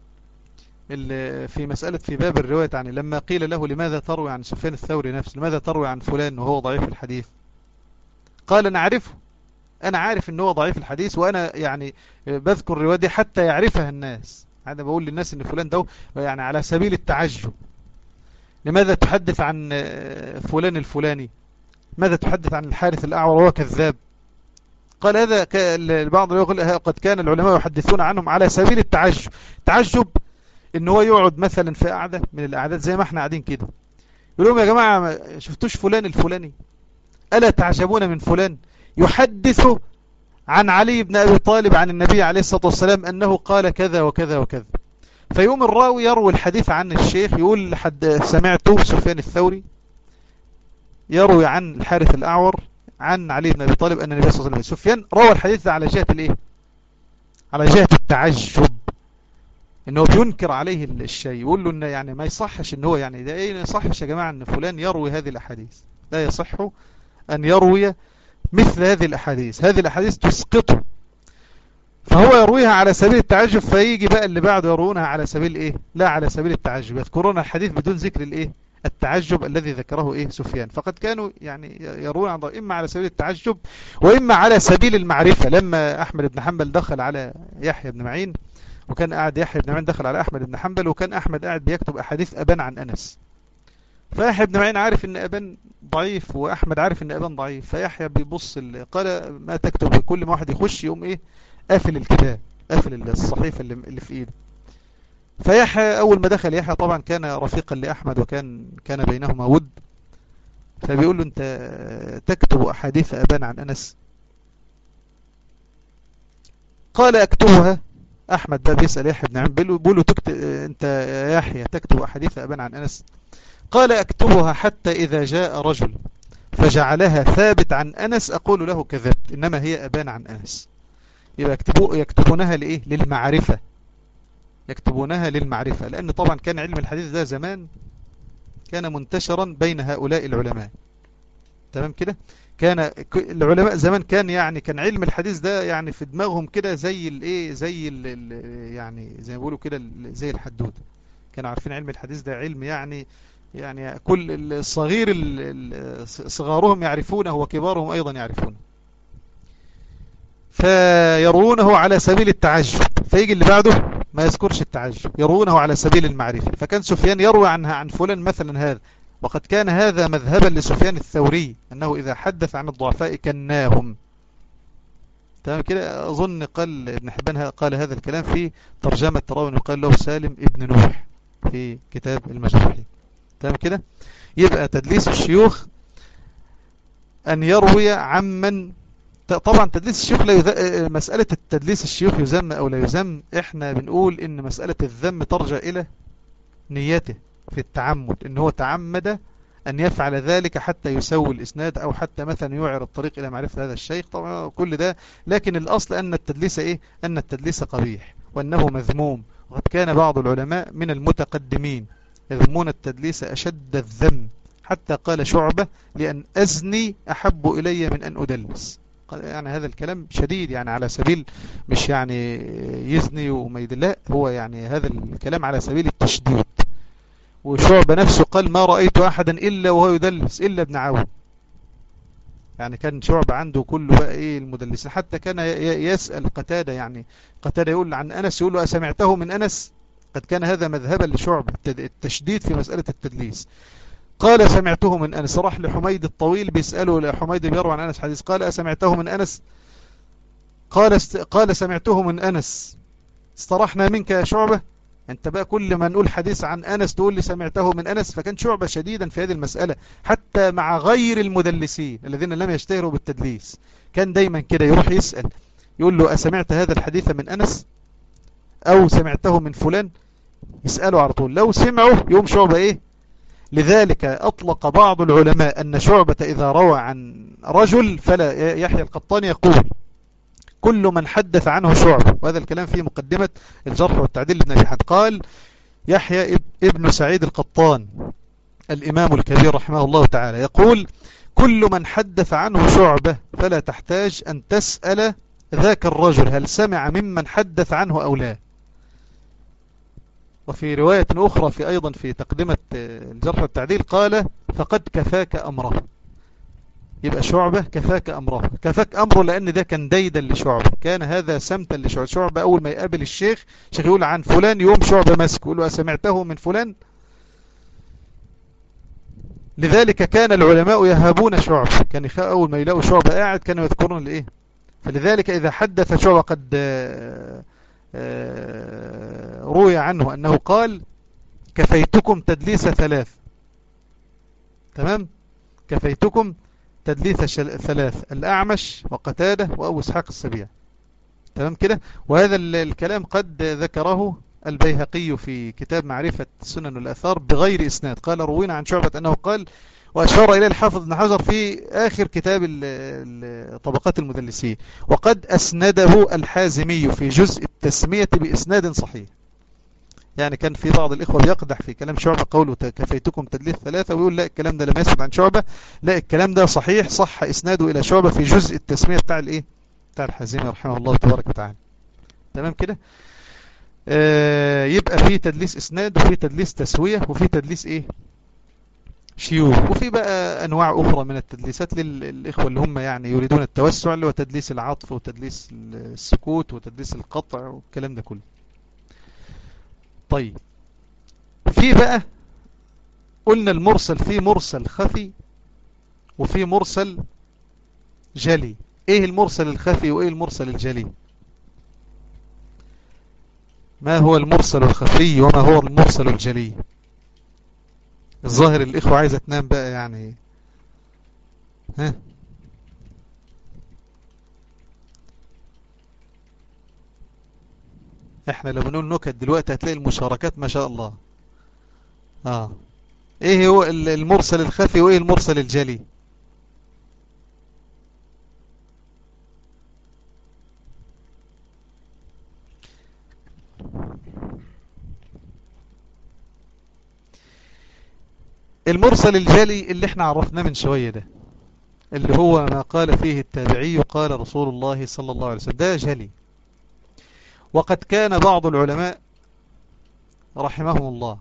في مسألة في باب الرواية يعني لما قيل له لماذا تروي عن سفيان الثوري نفسه لماذا تروي عن فلان وهو ضعيف الحديث قال نعرفه أنا عارف أنه هو ضعيف الحديث وأنا يعني بذكر الرواية دي حتى يعرفها الناس أنا بقول للناس أن فلان ده يعني على سبيل التعجب لماذا تحدث عن فلان الفلاني ماذا تحدث عن الحارث الأعور وهو كذاب قال هذا البعض يقول قد كان العلماء يحدثون عنهم على سبيل التعجب تعجب ان هو يقعد مثلا في قعدة من القعدات زي ما احنا قاعدين كده يقول لهم يا جماعة ما شفتوش فلان الفلاني ألا تعجبون من فلان يحدث عن علي بن أبي طالب عن النبي عليه الصلاة والسلام أنه قال كذا وكذا وكذا فيوم الراوي يروي الحديث عن الشيخ يقول حد سمعته سفيان الثوري يروي عن الحارث الأعور عن علي بن أبي طالب أن النبي صلى الله عليه وسلم سفيان روى الحديث على جهة الإيه على جهة التعجب ان هو بينكر عليه الشيء يقول له ان يعني ما يصحش ان هو يعني ده ايه ما يصحش يا جماعة ان فلان يروي هذه الاحاديث لا يصح ان يروي مثل هذه الاحاديث هذه الاحاديث تسقطه فهو يرويها على سبيل التعجب فيجي بقى اللي بعده يروونها على سبيل ايه لا على سبيل التعجب يذكرون الحديث بدون ذكر الايه التعجب الذي ذكره ايه سفيان فقد كانوا يعني يروون عن اما على سبيل التعجب واما على سبيل المعرفة لما احمد بن حنبل دخل على يحيى بن معين وكان قاعد يحيى بن معين دخل على احمد بن حنبل وكان احمد قاعد بيكتب احاديث ابان عن انس فيحيى بن معين عارف ان ابان ضعيف واحمد عارف ان ابان ضعيف فيحيى بيبص قال ما تكتب كل ما واحد يخش يقوم ايه قافل الكتاب قافل الصحيفة اللي, اللي في ايده فيحيى اول ما دخل يحيى طبعا كان رفيقا لاحمد وكان كان بينهما ود فبيقول له انت تكتب احاديث ابان عن انس قال اكتبها احمد ده بيسأل يحيى بن عم بيقول له تكتب انت يا يحيى تكتب احاديث ابان عن انس قال اكتبها حتى اذا جاء رجل فجعلها ثابت عن انس اقول له كذبت انما هي ابان عن انس يبقى يكتبوا يكتبونها لإيه للمعرفة يكتبونها للمعرفة لأن طبعا كان علم الحديث ده زمان كان منتشرا بين هؤلاء العلماء تمام كده كان العلماء زمان كان يعني كان علم الحديث ده يعني في دماغهم كده زي الايه زي ال يعني زي ما بيقولوا كده زي الحدود كانوا عارفين علم الحديث ده علم يعني يعني كل الصغير صغارهم يعرفونه وكبارهم ايضا يعرفونه فيرونه على سبيل التعجب فيجي اللي بعده ما يذكرش التعجب يرونه على سبيل المعرفة فكان سفيان يروي عنها عن فلان مثلا هذا وقد كان هذا مذهبا لسفيان الثوري أنه إذا حدث عن الضعفاء كناهم تمام كده أظن قال ابن حبان قال هذا الكلام في ترجمة راوي قال له سالم ابن نوح في كتاب المجروحين تمام كده يبقى تدليس الشيوخ أن يروي عمن طبعا تدليس الشيوخ لا يذ... مسألة التدليس الشيوخ يذم أو لا يذم احنا بنقول ان مسألة الذم ترجع إلى نيته في التعمد ان هو تعمد أن يفعل ذلك حتى يسوي الإسناد أو حتى مثلا يعر الطريق إلى معرفة هذا الشيخ طبعا كل ده لكن الأصل أن التدليس إيه أن التدليس قبيح وأنه مذموم وقد كان بعض العلماء من المتقدمين يذمون التدليس أشد الذم حتى قال شعبة لأن أزني أحب إلي من أن أدلس يعني هذا الكلام شديد يعني على سبيل مش يعني يزني وما يدل هو يعني هذا الكلام على سبيل التشديد وشعب نفسه قال ما رأيت أحدا إلا وهو يدلس إلا ابن عون يعني كان شعب عنده كله بقى إيه المدلسين حتى كان يسأل قتادة يعني قتادة يقول عن أنس يقول له أسمعته من أنس قد كان هذا مذهبا لشعب التشديد في مسألة التدليس قال سمعته من أنس راح لحميد الطويل بيسأله لحميد بيروى عن أنس حديث قال أسمعته من أنس قال, است... قال سمعته من أنس استرحنا منك يا شعبة انت بقى كل ما نقول حديث عن أنس تقول لي سمعته من أنس فكان شعبة شديدا في هذه المسألة حتى مع غير المدلسين الذين لم يشتهروا بالتدليس كان دايما كده يروح يسأل يقول له أسمعت هذا الحديث من أنس أو سمعته من فلان يسأله على طول لو سمعوا يوم شعبة إيه لذلك أطلق بعض العلماء أن شعبة إذا روى عن رجل فلا يحيى القطان يقول كل من حدث عنه شعبة وهذا الكلام في مقدمة الجرح والتعديل لابن أبي حد قال يحيى ابن سعيد القطان الإمام الكبير رحمه الله تعالى يقول كل من حدث عنه شعبة فلا تحتاج أن تسأل ذاك الرجل هل سمع ممن حدث عنه أو لا وفي رواية أخرى في أيضا في تقدمة الجرح والتعديل قال فقد كفاك أمره يبقى شعبة كفاك أمره كفاك أمره لأن ده كان ديدا لشعبة كان هذا سمتا لشعبة شعبة أول ما يقابل الشيخ الشيخ يقول عن فلان يوم شعبة مسك يقول له أسمعته من فلان لذلك كان العلماء يهابون شعبة كان أول ما يلاقوا شعبة قاعد كانوا يذكرون لإيه فلذلك إذا حدث شعبة قد روي عنه أنه قال كفيتكم تدليس ثلاث تمام كفيتكم تدليس ثلاث الأعمش وقتاده وأبو اسحاق السبيع تمام كده وهذا الكلام قد ذكره البيهقي في كتاب معرفة سنن الأثار بغير إسناد قال روينا عن شعبة أنه قال وأشار إليه الحافظ بن حجر في آخر كتاب طبقات المدلسين وقد أسنده الحازمي في جزء التسمية بإسناد صحيح يعني كان في بعض الإخوة بيقدح في كلام شعبة قوله كفيتكم تدليس ثلاثة ويقول لا الكلام ده لم يثبت عن شعبة لا الكلام ده صحيح صح إسناده إلى شعبة في جزء التسمية بتاع الإيه بتاع الحازمي رحمه الله تبارك وتعالى تمام كده آه يبقى في تدليس إسناد وفي تدليس تسوية وفي تدليس إيه شيوخ وفي بقى أنواع أخرى من التدليسات للإخوة اللي هم يعني يريدون التوسع اللي هو تدليس العطف وتدليس السكوت وتدليس القطع والكلام ده كله طيب في بقى قلنا المرسل في مرسل خفي وفي مرسل جلي ايه المرسل الخفي وايه المرسل الجلي ما هو المرسل الخفي وما هو المرسل الجلي الظاهر الإخوة عايزة تنام بقى يعني ها احنا لو بنقول نكت دلوقتي هتلاقي المشاركات ما شاء الله اه ايه هو المرسل الخفي وايه المرسل الجلي المرسل الجلي اللي احنا عرفناه من شوية ده اللي هو ما قال فيه التابعي قال رسول الله صلى الله عليه وسلم ده جلي وقد كان بعض العلماء رحمهم الله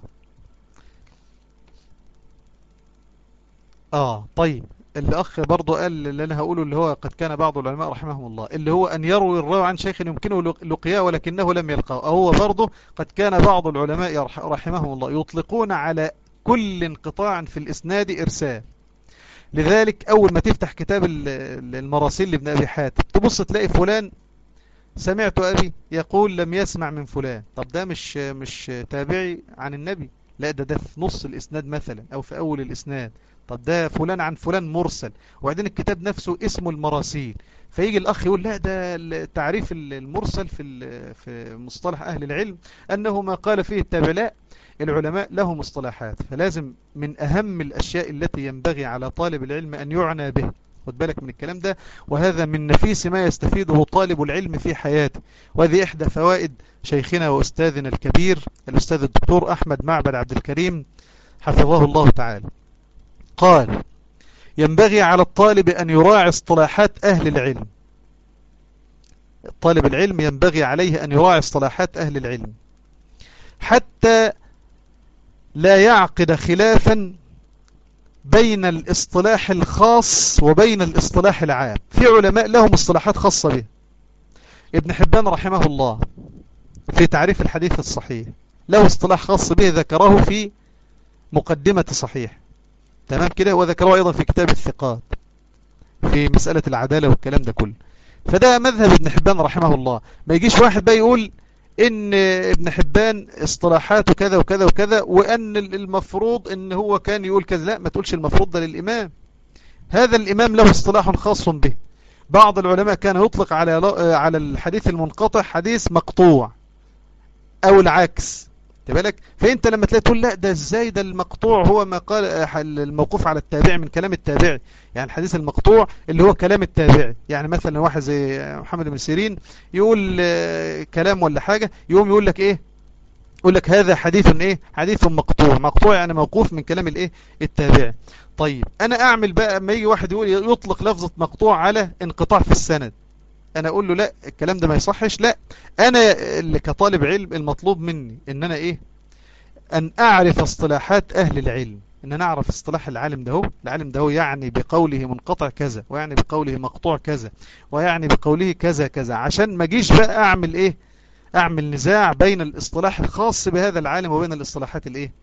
آه طيب الأخ برضو قال اللي أنا هقوله اللي هو قد كان بعض العلماء رحمهم الله اللي هو أن يروي الراوي عن شيخ يمكنه لقياه ولكنه لم يلقاه هو برضو قد كان بعض العلماء رحمهم الله يطلقون على كل انقطاع في الإسناد إرسال لذلك أول ما تفتح كتاب المراسيل لابن أبي حاتم تبص تلاقي فلان سمعت أبي يقول لم يسمع من فلان طب ده مش مش تابعي عن النبي لا ده ده في نص الإسناد مثلا أو في أول الإسناد طب ده فلان عن فلان مرسل وبعدين الكتاب نفسه اسمه المراسيل فيجي الأخ يقول لا ده تعريف المرسل في في مصطلح أهل العلم أنه ما قال فيه التابع لا العلماء لهم مصطلحات فلازم من أهم الأشياء التي ينبغي على طالب العلم أن يعنى به خد بالك من الكلام ده وهذا من نفيس ما يستفيده طالب العلم في حياته وهذه إحدى فوائد شيخنا وأستاذنا الكبير الأستاذ الدكتور أحمد معبد عبد الكريم حفظه الله تعالى قال ينبغي على الطالب أن يراعي اصطلاحات أهل العلم طالب العلم ينبغي عليه أن يراعي اصطلاحات أهل العلم حتى لا يعقد خلافا بين الاصطلاح الخاص وبين الاصطلاح العام في علماء لهم اصطلاحات خاصة به ابن حبان رحمه الله في تعريف الحديث الصحيح له اصطلاح خاص به ذكره في مقدمة صحيح تمام كده وذكره أيضا في كتاب الثقات في مسألة العدالة والكلام ده كله فده مذهب ابن حبان رحمه الله ما يجيش واحد بقى يقول ان ابن حبان اصطلاحاته كذا وكذا وكذا وان المفروض ان هو كان يقول كذا لا ما تقولش المفروض ده للامام هذا الامام له اصطلاح خاص به بعض العلماء كان يطلق على على الحديث المنقطع حديث مقطوع او العكس بالك فانت لما تلاقي تقول لا ده ازاي ده المقطوع هو ما قال الموقوف على التابع من كلام التابعي يعني الحديث المقطوع اللي هو كلام التابعي يعني مثلا واحد زي محمد بن سيرين يقول كلام ولا حاجة يقوم يقول لك ايه يقول لك هذا حديث ايه حديث مقطوع مقطوع يعني موقوف من كلام الايه التابعي طيب انا اعمل بقى اما يجي واحد يقول يطلق لفظة مقطوع على انقطاع في السند انا اقول له لا الكلام ده ما يصحش لا انا اللي كطالب علم المطلوب مني ان انا ايه ان اعرف اصطلاحات اهل العلم ان انا اعرف اصطلاح العالم ده هو العالم ده هو يعني بقوله منقطع كذا ويعني بقوله مقطوع كذا ويعني بقوله كذا كذا عشان ما اجيش بقى اعمل ايه اعمل نزاع بين الاصطلاح الخاص بهذا العالم وبين الاصطلاحات الايه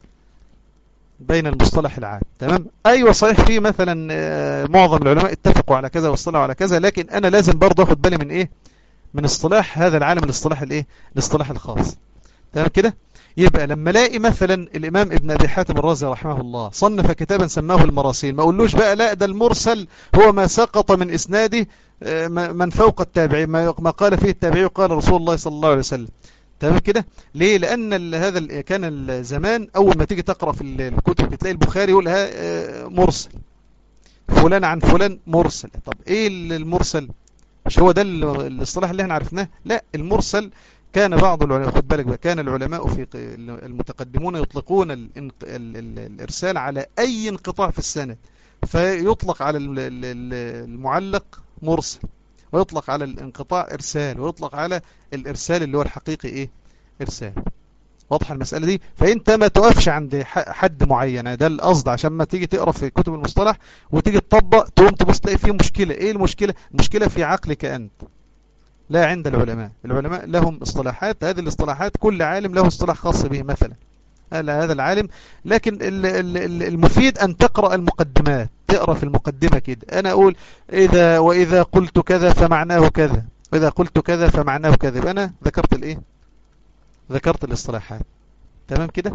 بين المصطلح العام تمام ايوه صحيح في مثلا معظم العلماء اتفقوا على كذا واصطلحوا على كذا لكن انا لازم برضه اخد بالي من ايه من اصطلاح هذا العالم الاصطلاح الايه الاصطلاح الخاص تمام كده يبقى لما الاقي مثلا الامام ابن ابي حاتم الرازي رحمه الله صنف كتابا سماه المراسيل ما اقولوش بقى لا ده المرسل هو ما سقط من اسناده من فوق التابعي ما قال فيه التابعي قال رسول الله صلى الله عليه وسلم تمام كده ليه لان هذا كان الزمان اول ما تيجي تقرا في الكتب بتلاقي البخاري يقولها مرسل فلان عن فلان مرسل طب ايه المرسل مش هو ده الاصطلاح اللي احنا عرفناه لا المرسل كان بعض العلماء خد بالك بقى كان العلماء في المتقدمون يطلقون الارسال على اي انقطاع في السند فيطلق على المعلق مرسل ويطلق على الانقطاع ارسال ويطلق على الارسال اللي هو الحقيقي ايه ارسال واضحه المسألة دي فانت ما توقفش عند حد معين ده القصد عشان ما تيجي تقرا في كتب المصطلح وتيجي تطبق تقوم تبص تلاقي فيه مشكلة ايه المشكلة المشكلة في عقلك انت لا عند العلماء العلماء لهم اصطلاحات هذه الاصطلاحات كل عالم له اصطلاح خاص به مثلا هذا العالم لكن المفيد أن تقرأ المقدمات تقرأ في المقدمة كده أنا أقول إذا وإذا قلت كذا فمعناه كذا وإذا قلت كذا فمعناه كذا أنا ذكرت الإيه ذكرت الاصطلاحات تمام كده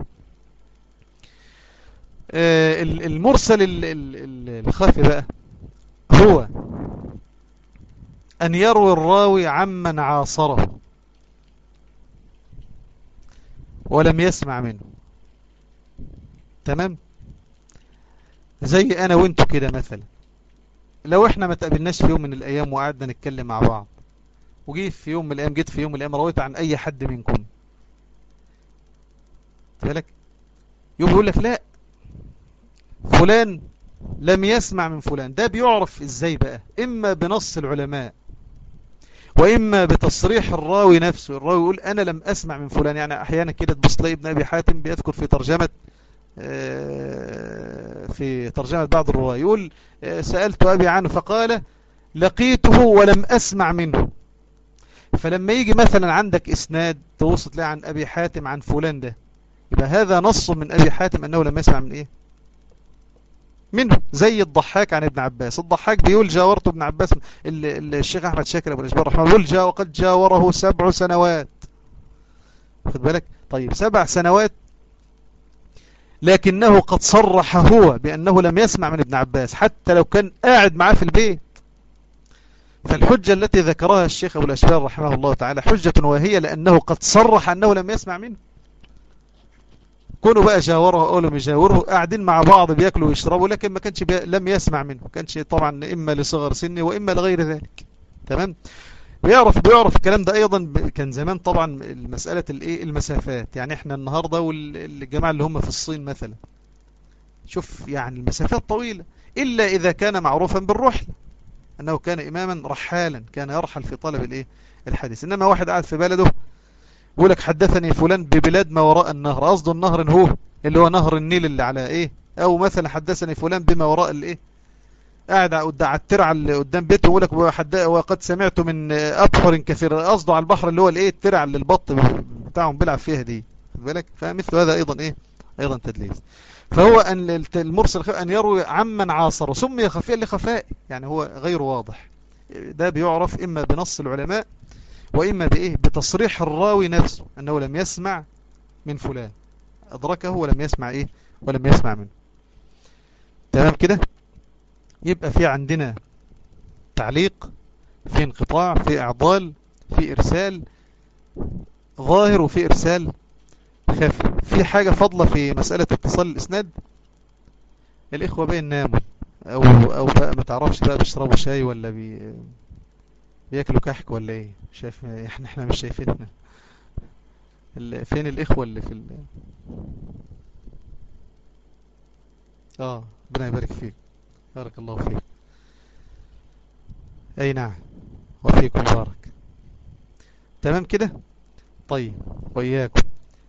آه المرسل الخافي بقى هو أن يروي الراوي عمن عاصره ولم يسمع منه تمام زي انا وانتو كده مثلا لو احنا ما تقابلناش في يوم من الايام وقعدنا نتكلم مع بعض وجيت في يوم من الايام جيت في يوم من الايام رويت عن اي حد منكم بالك يوم يقول لك لا فلان لم يسمع من فلان ده بيعرف ازاي بقى اما بنص العلماء واما بتصريح الراوي نفسه الراوي يقول انا لم اسمع من فلان يعني احيانا كده تبص تلاقي ابن ابي حاتم بيذكر في ترجمه في ترجمة بعض الرواة يقول سألت أبي عنه فقال لقيته ولم أسمع منه فلما يجي مثلا عندك إسناد توصل تلاقي عن أبي حاتم عن فلان ده يبقى هذا نص من أبي حاتم أنه لم يسمع من إيه منه زي الضحاك عن ابن عباس الضحاك بيقول جاورت ابن عباس الشيخ أحمد شاكر أبو الأجبار رحمه بيقول جا وقد جاوره سبع سنوات خد بالك طيب سبع سنوات لكنه قد صرح هو بأنه لم يسمع من ابن عباس حتى لو كان قاعد معاه في البيت فالحجة التي ذكرها الشيخ أبو الأشبال رحمه الله تعالى حجة وهي لأنه قد صرح أنه لم يسمع منه كونوا بقى جاوره أو لم يجاوره قاعدين مع بعض بياكلوا ويشربوا لكن ما كانش بي... لم يسمع منه كانش طبعا إما لصغر سنه وإما لغير ذلك تمام بيعرف بيعرف الكلام ده ايضا كان زمان طبعا مسألة الايه المسافات يعني احنا النهاردة والجماعة اللي هم في الصين مثلا شوف يعني المسافات طويلة الا اذا كان معروفا بالرحلة انه كان اماما رحالا كان يرحل في طلب الايه الحديث انما واحد قاعد في بلده يقول لك حدثني فلان ببلاد ما وراء النهر قصده النهر هو اللي هو نهر النيل اللي على ايه او مثلا حدثني فلان بما وراء الايه قاعد على الترعه اللي قدام بيته يقول لك وقد سمعت من ابحر كثير قصده على البحر اللي هو الايه الترعه اللي البط بتاعهم بيلعب فيها دي خد بالك فمثل هذا ايضا ايه ايضا تدليس فهو ان المرسل ان يروي عمن عاصره سمي خفيا لخفاء يعني هو غير واضح ده بيعرف اما بنص العلماء واما بايه بتصريح الراوي نفسه انه لم يسمع من فلان ادركه ولم يسمع ايه ولم يسمع منه تمام كده يبقى في عندنا تعليق في انقطاع في اعضال في ارسال ظاهر وفي ارسال خفي في حاجة فضلة في مسألة اتصال الاسناد الاخوة بين ناموا او او بقى ما تعرفش بقى بيشربوا شاي ولا بي بياكلوا كحك ولا ايه شايف احنا احنا مش شايفيننا فين الاخوة اللي في ال... اه ربنا يبارك فيك بارك الله فيك اي نعم وفيكم بارك تمام كده طيب وإياكم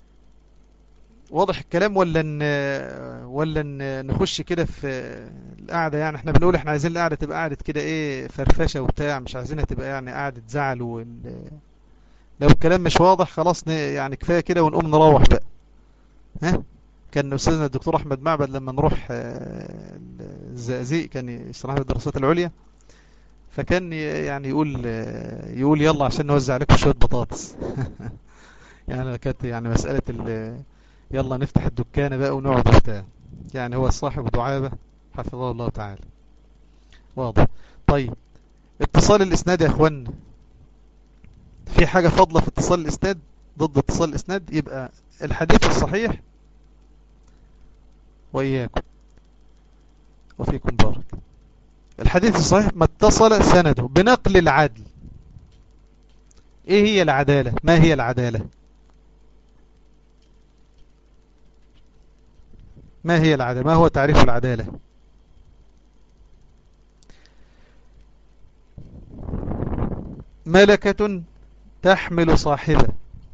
واضح الكلام ولا ن... ولا ن... نخش كده في القعدة يعني احنا بنقول احنا عايزين القعدة تبقى قعدة كده ايه فرفشة وبتاع مش عايزينها تبقى يعني قعدة زعل وال... لو الكلام مش واضح خلاص ن... يعني كفاية كده ونقوم نروح بقى ها كان أستاذنا الدكتور أحمد معبد لما نروح الزقازيق كان يشرح لنا الدراسات العليا فكان يعني يقول يقول يلا عشان نوزع لكم شوية بطاطس يعني كانت يعني مسألة يلا نفتح الدكانة بقى ونقعد وبتاع يعني هو صاحب دعابة حفظه الله تعالى واضح طيب اتصال الإسناد يا أخوان في حاجة فضلة في اتصال الإسناد ضد اتصال الاسناد يبقى الحديث الصحيح وإياكم وفيكم بارك الحديث الصحيح ما اتصل سنده بنقل العدل ايه هي العدالة ما هي العدالة ما هي العدالة ما هو تعريف العدالة ملكة تحمل صاحبه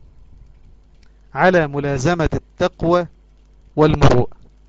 على ملازمة التقوى والمروءة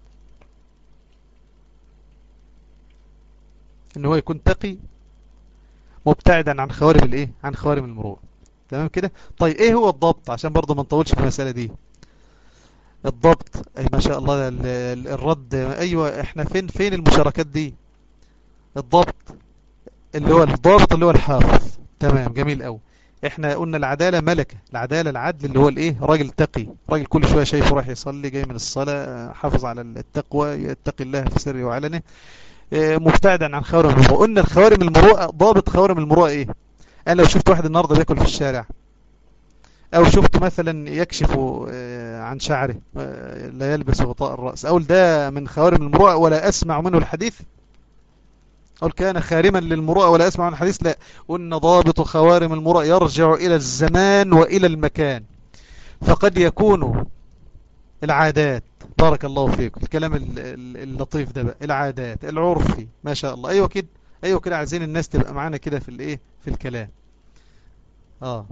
ان هو يكون تقي مبتعدا عن خوارم الايه عن خوارم المروءة تمام كده طيب ايه هو الضبط عشان برضه ما نطولش في المسألة دي الضبط اي ما شاء الله الرد ايوه احنا فين فين المشاركات دي الضبط اللي هو الضابط اللي هو الحافظ تمام جميل قوي احنا قلنا العدالة ملكة العدالة العدل اللي هو الايه راجل تقي راجل كل شوية شايفه راح يصلي جاي من الصلاة حافظ على التقوى يتقي الله في سره وعلنه مبتعدا عن خوارم المروءة قلنا الخوارم المروءة ضابط خوارم المروءة ايه انا لو شفت واحد النهاردة بياكل في الشارع او شفت مثلا يكشف عن شعره لا يلبس غطاء الرأس اقول ده من خوارم المروءة ولا اسمع منه الحديث أقول كان خارما للمروءة ولا أسمع عن الحديث لا قلنا ضابط خوارم المروءة يرجع إلى الزمان وإلى المكان فقد يكون العادات بارك الله فيك الكلام اللطيف ده بقى العادات العرفي ما شاء الله أيوة كده أيوة كده عايزين الناس تبقى معانا كده في الإيه في الكلام آه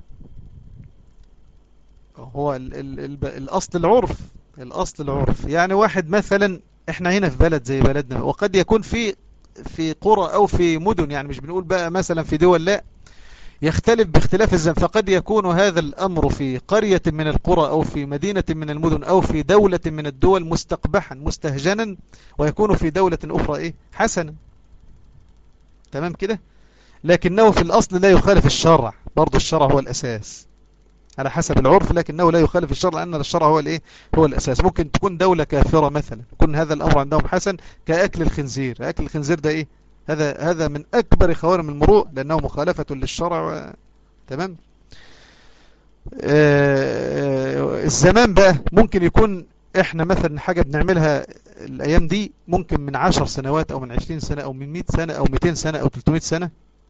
هو ال ال ال الأصل العرف الأصل العرف يعني واحد مثلا احنا هنا في بلد زي بلدنا وقد يكون في في قرى او في مدن يعني مش بنقول بقى مثلا في دول لا يختلف باختلاف الزمن فقد يكون هذا الامر في قرية من القرى او في مدينة من المدن او في دولة من الدول مستقبحا مستهجنا ويكون في دولة اخرى ايه حسنا تمام كده لكنه في الاصل لا يخالف الشرع برضو الشرع هو الاساس على حسب العرف لكنه لا يخالف الشرع لأن الشرع هو الايه هو الأساس ممكن تكون دولة كافرة مثلا يكون هذا الأمر عندهم حسن كأكل الخنزير أكل الخنزير ده إيه هذا هذا من أكبر خوارم المروء لأنه مخالفة للشرع و... تمام آه الزمان بقى ممكن يكون احنا مثلا حاجة بنعملها الأيام دي ممكن من عشر سنوات أو من عشرين سنة أو من مئة سنة أو مئتين سنة أو تلتمائة سنة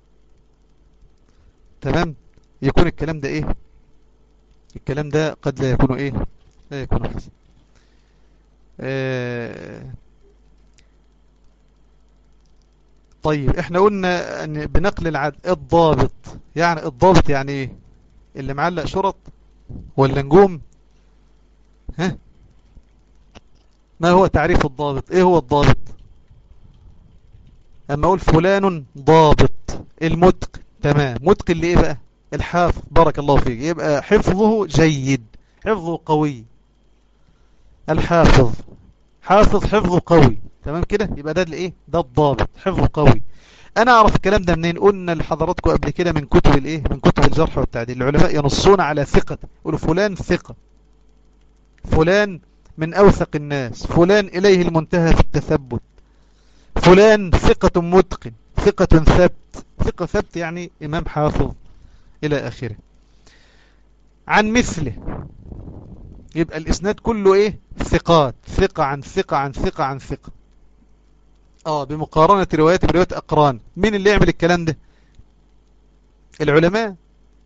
تمام يكون الكلام ده ايه الكلام ده قد لا يكون ايه لا يكون حسن آه طيب احنا قلنا ان بنقل العد الضابط يعني الضابط يعني ايه اللي معلق شرط ولا نجوم ها ما هو تعريف الضابط ايه هو الضابط اما اقول فلان ضابط المتقن تمام متقن لايه بقى الحافظ بارك الله فيك يبقى حفظه جيد حفظه قوي الحافظ حافظ حفظه قوي تمام كده يبقى ده الايه ده الضابط حفظه قوي انا اعرف الكلام ده منين قلنا لحضراتكم قبل كده من كتب الايه من كتب الجرح والتعديل العلماء ينصون على ثقة يقولوا فلان ثقة فلان من اوثق الناس فلان اليه المنتهى في التثبت فلان ثقة متقن ثقة ثبت ثقة ثبت يعني امام حافظ إلى آخره عن مثله يبقى الإسناد كله إيه ثقات ثقة عن ثقة عن ثقة عن ثقة آه بمقارنة روايات بروايات أقران مين اللي يعمل الكلام ده العلماء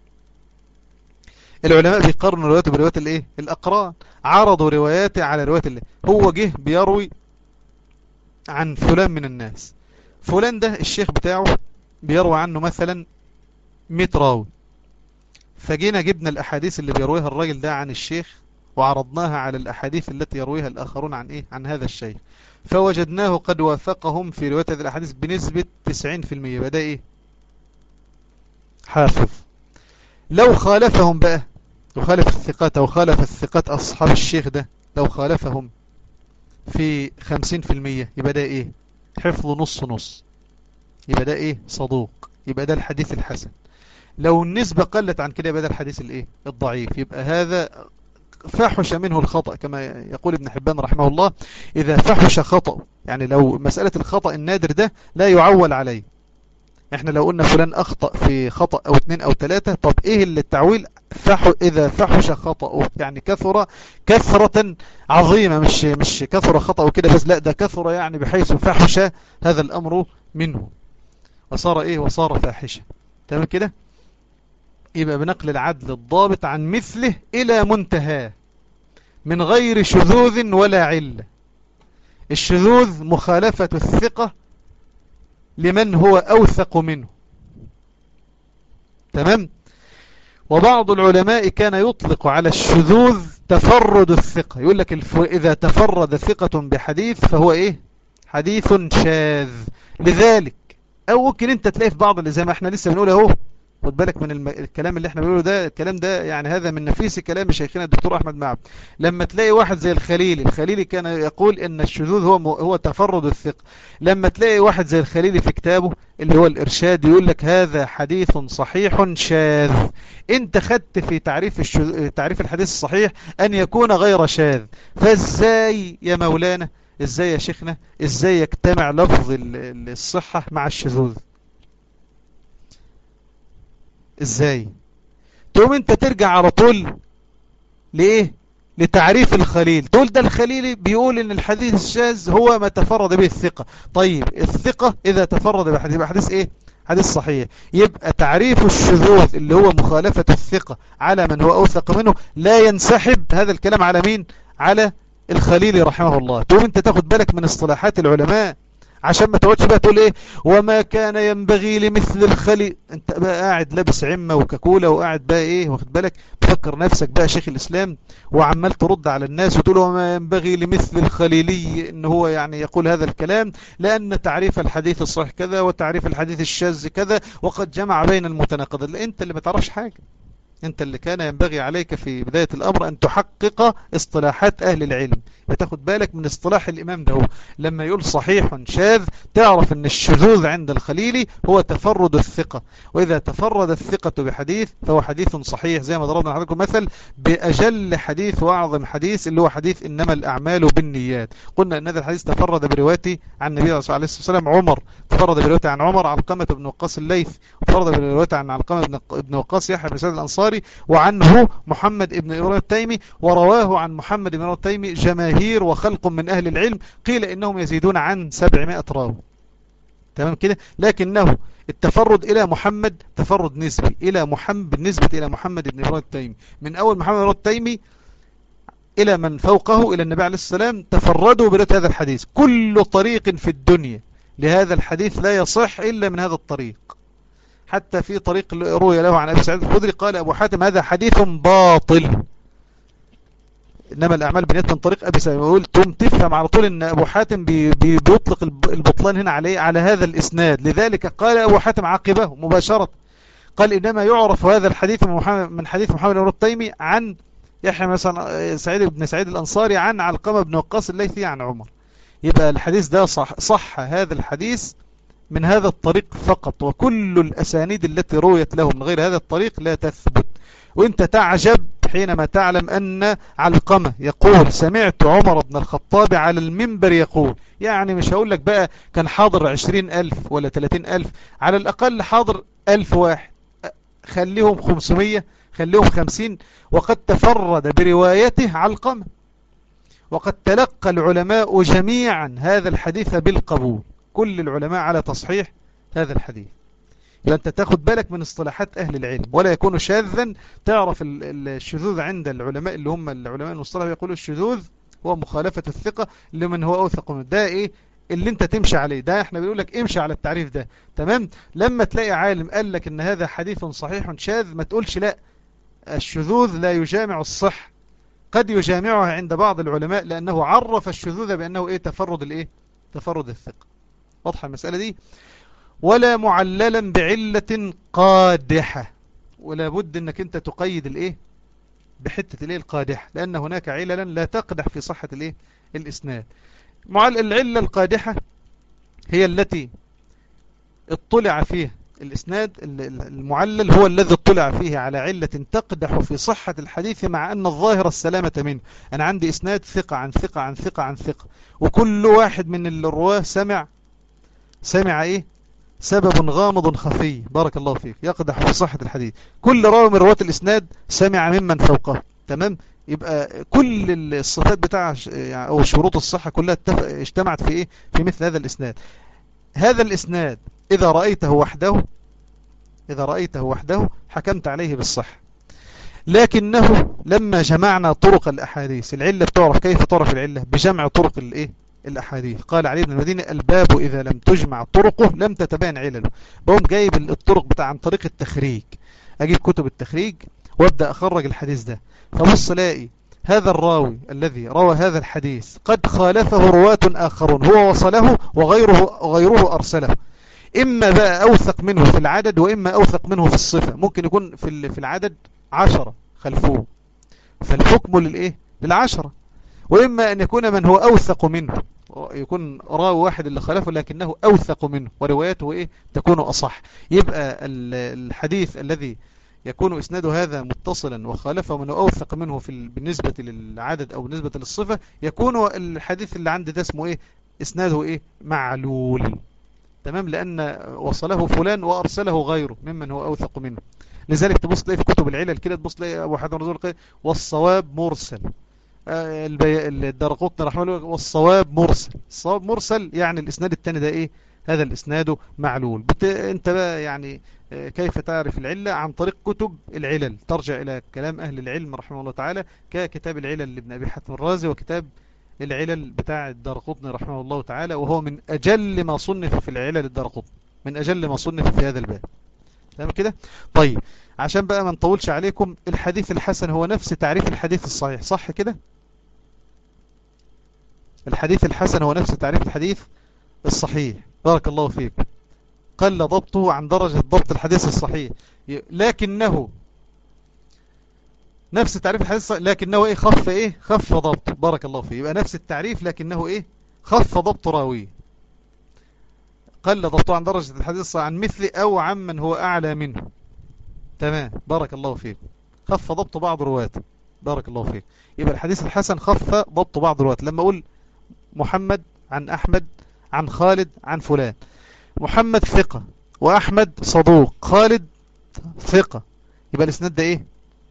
العلماء بيقارنوا رواياته بروايات الايه الأقران عرضوا رواياته على روايات الله هو جه بيروي عن فلان من الناس فلان ده الشيخ بتاعه بيروي عنه مثلا 100 راوي فجينا جبنا الأحاديث اللي بيرويها الراجل ده عن الشيخ وعرضناها على الأحاديث التي يرويها الآخرون عن إيه عن هذا الشيخ فوجدناه قد وافقهم في رواية هذه الأحاديث بنسبة 90% بدأ إيه حافظ لو خالفهم بقى وخالف الثقات أو خالف الثقات أصحاب الشيخ ده لو خالفهم في 50% يبقى ده إيه حفظ نص نص يبقى ده إيه صدوق يبقى ده الحديث الحسن لو النسبة قلت عن كده يبقى ده الحديث الايه الضعيف يبقى هذا فحش منه الخطأ كما يقول ابن حبان رحمه الله إذا فحش خطأ يعني لو مسألة الخطأ النادر ده لا يعول عليه احنا لو قلنا فلان أخطأ في خطأ أو اتنين أو تلاتة طب ايه اللي التعويل فح إذا فحش خطأه يعني كثر كثرة عظيمة مش مش كثر خطأه كده بس لا ده كثر يعني بحيث فحش هذا الأمر منه وصار إيه وصار فاحشة تمام كده يبقى بنقل العدل الضابط عن مثله إلى منتهاه من غير شذوذ ولا علة الشذوذ مخالفة الثقة لمن هو أوثق منه تمام وبعض العلماء كان يطلق على الشذوذ تفرد الثقة يقول لك الف... إذا تفرد ثقة بحديث فهو إيه حديث شاذ لذلك أو ممكن أنت تلاقي في بعض اللي زي ما احنا لسه بنقول اهو خد بالك من الم... الكلام اللي احنا بنقوله ده الكلام ده يعني هذا من نفيس كلام شيخنا الدكتور أحمد معب لما تلاقي واحد زي الخليلي الخليلي كان يقول ان الشذوذ هو م... هو تفرد الثقة لما تلاقي واحد زي الخليلي في كتابه اللي هو الإرشاد يقول لك هذا حديث صحيح شاذ انت خدت في تعريف الشذ... تعريف الحديث الصحيح أن يكون غير شاذ فازاي يا مولانا ازاي يا شيخنا ازاي يجتمع لفظ الصحة مع الشذوذ ازاي تقوم انت ترجع على طول لايه لتعريف الخليل تقول ده الخليلي بيقول ان الحديث الشاذ هو ما تفرد به الثقة طيب الثقة اذا تفرد بحديث يبقى حديث ايه حديث صحيح يبقى تعريف الشذوذ اللي هو مخالفة الثقة على من هو اوثق منه لا ينسحب هذا الكلام على مين على الخليلي رحمه الله تقوم انت تاخد بالك من اصطلاحات العلماء عشان ما تقعدش بقى تقول ايه وما كان ينبغي لمثل الخلي انت بقى قاعد لابس عمة وكاكولا وقاعد بقى ايه واخد بالك تفكر نفسك بقى شيخ الاسلام وعمال ترد على الناس وتقول وما ينبغي لمثل الخليلي ان هو يعني يقول هذا الكلام لان تعريف الحديث الصحيح كذا وتعريف الحديث الشاذ كذا وقد جمع بين المتناقضين انت اللي ما تعرفش حاجة انت اللي كان ينبغي عليك في بداية الامر ان تحقق اصطلاحات اهل العلم بتاخد بالك من اصطلاح الامام ده لما يقول صحيح شاذ تعرف ان الشذوذ عند الخليلي هو تفرد الثقة واذا تفرد الثقة بحديث فهو حديث صحيح زي ما ضربنا لحضراتكم مثل باجل حديث واعظم حديث اللي هو حديث انما الاعمال بالنيات قلنا ان هذا الحديث تفرد بروايته عن النبي صلى الله عليه وسلم عمر تفرد بروايته عن عمر علقمة بن وقاص الليث وتفرد بروايته عن علقمة بن وقاص يحيى بن سعد الانصاري وعنه محمد بن ابراهيم التيمي ورواه عن محمد بن ابراهيم التيمي جماهير وخلق من أهل العلم قيل إنهم يزيدون عن 700 راوي تمام كده لكنه التفرد إلى محمد تفرد نسبي إلى محمد بالنسبة إلى محمد بن ابراهيم التيمي من أول محمد بن التيمي إلى من فوقه إلى النبي عليه السلام تفردوا برواية هذا الحديث كل طريق في الدنيا لهذا الحديث لا يصح إلا من هذا الطريق حتى في طريق روي له عن أبي سعيد الخدري قال أبو حاتم هذا حديث باطل إنما الأعمال بنيت من طريق أبي سعيد يقول تم تفهم على طول إن أبو حاتم بي بي بيطلق البطلان هنا عليه على هذا الإسناد لذلك قال أبو حاتم عاقبه مباشرة قال إنما يعرف هذا الحديث من, محمد من حديث محمد بن التيمي عن يحيى مثلا سعيد بن سعيد الأنصاري عن علقمة بن وقاص الليثي عن عمر يبقى الحديث ده صح, صح هذا الحديث من هذا الطريق فقط وكل الأسانيد التي رويت له من غير هذا الطريق لا تثبت وانت تعجب حينما تعلم أن علقمة يقول سمعت عمر بن الخطاب على المنبر يقول يعني مش هقول لك بقى كان حاضر عشرين ألف ولا ثلاثين ألف على الأقل حاضر ألف واحد خليهم خمسمية خليهم خمسين وقد تفرد بروايته علقمة وقد تلقى العلماء جميعا هذا الحديث بالقبول كل العلماء على تصحيح هذا الحديث يبقى انت تاخد بالك من اصطلاحات اهل العلم ولا يكون شاذا تعرف الشذوذ عند العلماء اللي هم العلماء المصطلح يقولوا الشذوذ هو مخالفة الثقة لمن هو اوثق منه ده ايه اللي انت تمشي عليه ده احنا بنقول لك امشي على التعريف ده تمام لما تلاقي عالم قال لك ان هذا حديث صحيح شاذ ما تقولش لا الشذوذ لا يجامع الصح قد يجامعها عند بعض العلماء لانه عرف الشذوذ بانه ايه تفرد الايه تفرد الثقة واضحة المسألة دي ولا معللا بعلة قادحة ولا بد انك انت تقيد الايه بحتة الايه القادحة لان هناك عللا لا تقدح في صحة الايه الاسناد العلة القادحة هي التي اطلع فيها الاسناد المعلل هو الذي اطلع فيه على علة تقدح في صحة الحديث مع ان الظاهر السلامة منه انا عندي اسناد ثقة عن ثقة عن ثقة عن ثقة وكل واحد من الرواه سمع سمع ايه سبب غامض خفي بارك الله فيك يقدح في صحة الحديث كل راوي من رواة الإسناد سمع ممن فوقه تمام يبقى كل الصفات بتاع يعني أو شروط الصحة كلها اجتمعت في إيه في مثل هذا الإسناد هذا الإسناد إذا رأيته وحده إذا رأيته وحده حكمت عليه بالصحة لكنه لما جمعنا طرق الأحاديث العلة بتعرف كيف تعرف العلة بجمع طرق الإيه الأحاديث قال علي بن المدينة الباب إذا لم تجمع طرقه لم تتبين علله بقوم جايب الطرق بتاع عن طريق التخريج أجيب كتب التخريج وابدأ أخرج الحديث ده فبص لاقي هذا الراوي الذي روى هذا الحديث قد خالفه رواة آخرون هو وصله وغيره, غيره أرسله إما بقى أوثق منه في العدد وإما أوثق منه في الصفة ممكن يكون في في العدد عشرة خلفوه فالحكم للإيه للعشرة وإما أن يكون من هو أوثق منه يكون راوي واحد اللي خلفه لكنه أوثق منه وروايته إيه تكون أصح يبقى الحديث الذي يكون إسناده هذا متصلا وخالفه من أوثق منه في بالنسبة للعدد أو بالنسبة للصفة يكون الحديث اللي عندي ده اسمه إيه إسناده إيه معلول تمام لأن وصله فلان وأرسله غيره ممن هو أوثق منه لذلك تبص تلاقي في كتب العلل كده تبص تلاقي أبو حاتم الرزول والصواب مرسل الدرقوطني رحمه الله والصواب مرسل الصواب مرسل يعني الإسناد الثاني ده إيه هذا الإسناد معلول بت... أنت بقى يعني كيف تعرف العلة عن طريق كتب العلل ترجع إلى كلام أهل العلم رحمه الله تعالى ككتاب العلل لابن أبي حاتم الرازي وكتاب العلل بتاع الدرقطني رحمه الله تعالى وهو من أجل ما صنف في العلل الدرقطني من أجل ما صنف في هذا الباب تمام كده طيب عشان بقى ما نطولش عليكم الحديث الحسن هو نفس تعريف الحديث الصحيح صح كده الحديث الحسن هو نفس تعريف الحديث الصحيح بارك الله فيك قل ضبطه عن درجة ضبط الحديث الصحيح لكنه نفس تعريف الحديث لكنه ايه خف ايه خف ضبط بارك الله فيه يبقى نفس التعريف لكنه ايه خف ضبط راوي قل ضبطه عن درجة الحديث عن مثل او عمن هو اعلى منه تمام بارك الله فيك خف ضبط بعض رواته بارك الله فيك يبقى الحديث الحسن خف ضبط بعض رواته لما اقول محمد عن احمد عن خالد عن فلان محمد ثقة واحمد صدوق خالد ثقة يبقى الاسناد ده ايه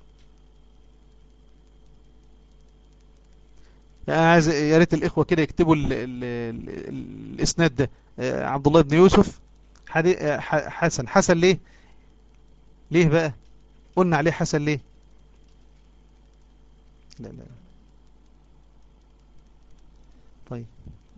يعني عايز يا ريت الاخوه كده يكتبوا ال ال ال الاسناد ده عبد الله بن يوسف حسن حسن ليه ليه بقى قلنا عليه حسن ليه لا لا طيب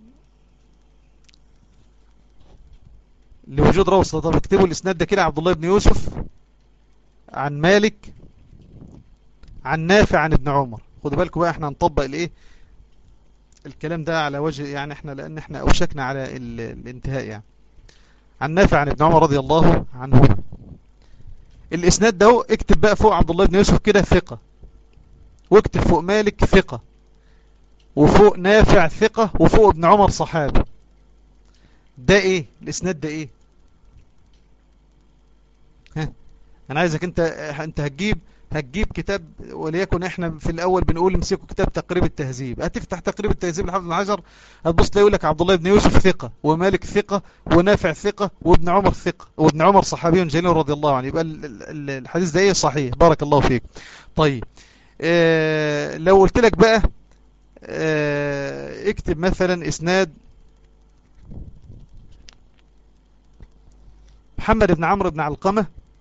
لوجود روصة طب اكتبوا الاسناد ده كده عبد الله بن يوسف عن مالك عن نافع عن ابن عمر خدوا بالكم بقى احنا هنطبق الايه الكلام ده على وجه يعني احنا لان احنا اوشكنا على الانتهاء يعني عن نافع عن ابن عمر رضي الله عنه الاسناد ده اكتب بقى فوق عبد الله بن يوسف كده ثقة واكتب فوق مالك ثقة وفوق نافع ثقة وفوق ابن عمر صحابي ده ايه الاسناد ده ايه ها انا عايزك انت انت هتجيب هتجيب كتاب وليكن احنا في الاول بنقول امسكوا كتاب تقريب التهذيب هتفتح تقريب التهذيب لحافظ بن حجر هتبص تلاقي يقول لك عبد الله بن يوسف ثقة ومالك ثقة ونافع ثقة وابن عمر ثقة وابن عمر صحابي جليل رضي الله عنه يبقى الحديث ده ايه صحيح بارك الله فيك طيب اه لو قلت لك بقى اه اكتب مثلا اسناد محمد بن عمرو بن علقمه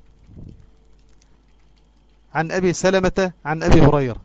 عن أبي سلمة عن أبي هريرة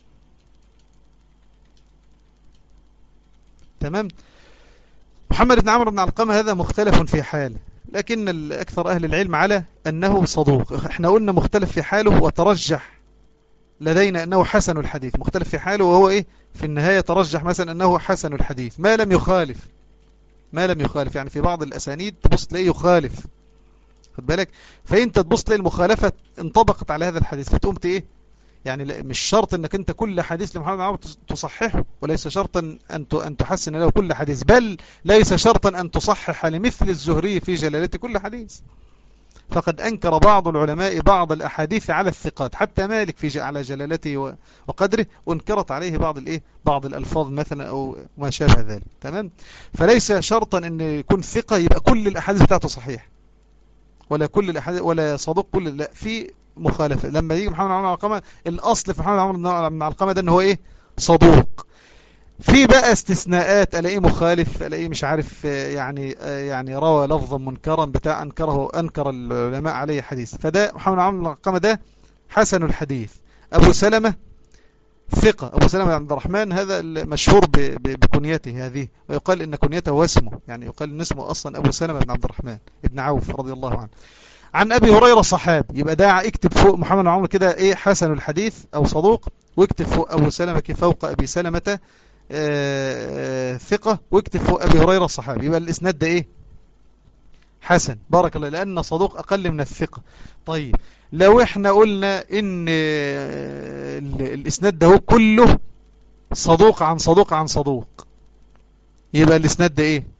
تمام محمد بن عمرو بن علقمة هذا مختلف في حاله لكن أكثر أهل العلم على أنه صدوق احنا قلنا مختلف في حاله وترجح لدينا أنه حسن الحديث مختلف في حاله وهو إيه في النهاية ترجح مثلا أنه حسن الحديث ما لم يخالف ما لم يخالف يعني في بعض الأسانيد تبص تلاقيه يخالف خد بالك فانت تبص تلاقي المخالفة انطبقت على هذا الحديث فتقوم ايه يعني مش شرط انك انت كل حديث لمحمد عمر تصححه وليس شرطا ان ان تحسن له كل حديث بل ليس شرطا ان تصحح لمثل الزهري في جلالته كل حديث فقد أنكر بعض العلماء بعض الأحاديث على الثقات حتى مالك في على جلالته وقدره وانكرت عليه بعض الايه بعض الألفاظ مثلا أو ما شابه ذلك تمام فليس شرطا أن يكون ثقة يبقى كل الأحاديث بتاعته صحيح ولا كل الأحاديث ولا صدوق كل لا في مخالفة لما يجي محمد عمر علقمة الأصل في محمد عمر بن علقمة ده أنه هو إيه صدوق في بقى استثناءات الاقيه مخالف الاقيه مش عارف يعني يعني روى لفظا منكرا بتاع انكره انكر العلماء عليه حديث فده محمد عمر القمة ده حسن الحديث ابو سلمة ثقة ابو سلمة عبد الرحمن هذا المشهور بكنيته هذه ويقال ان كنيته واسمه يعني يقال ان اسمه اصلا ابو سلمة بن عبد الرحمن ابن عوف رضي الله عنه عن ابي هريرة صحاب يبقى ده اكتب فوق محمد عمر كده ايه حسن الحديث او صدوق واكتب فوق ابو سلمة فوق ابي سلمة آه ثقة واكتب فوق أبي هريرة الصحابي يبقى الإسناد ده إيه حسن بارك الله لأن صدوق أقل من الثقة طيب لو احنا قلنا إن الإسناد ده كله صدوق عن صدوق عن صدوق يبقى الإسناد ده إيه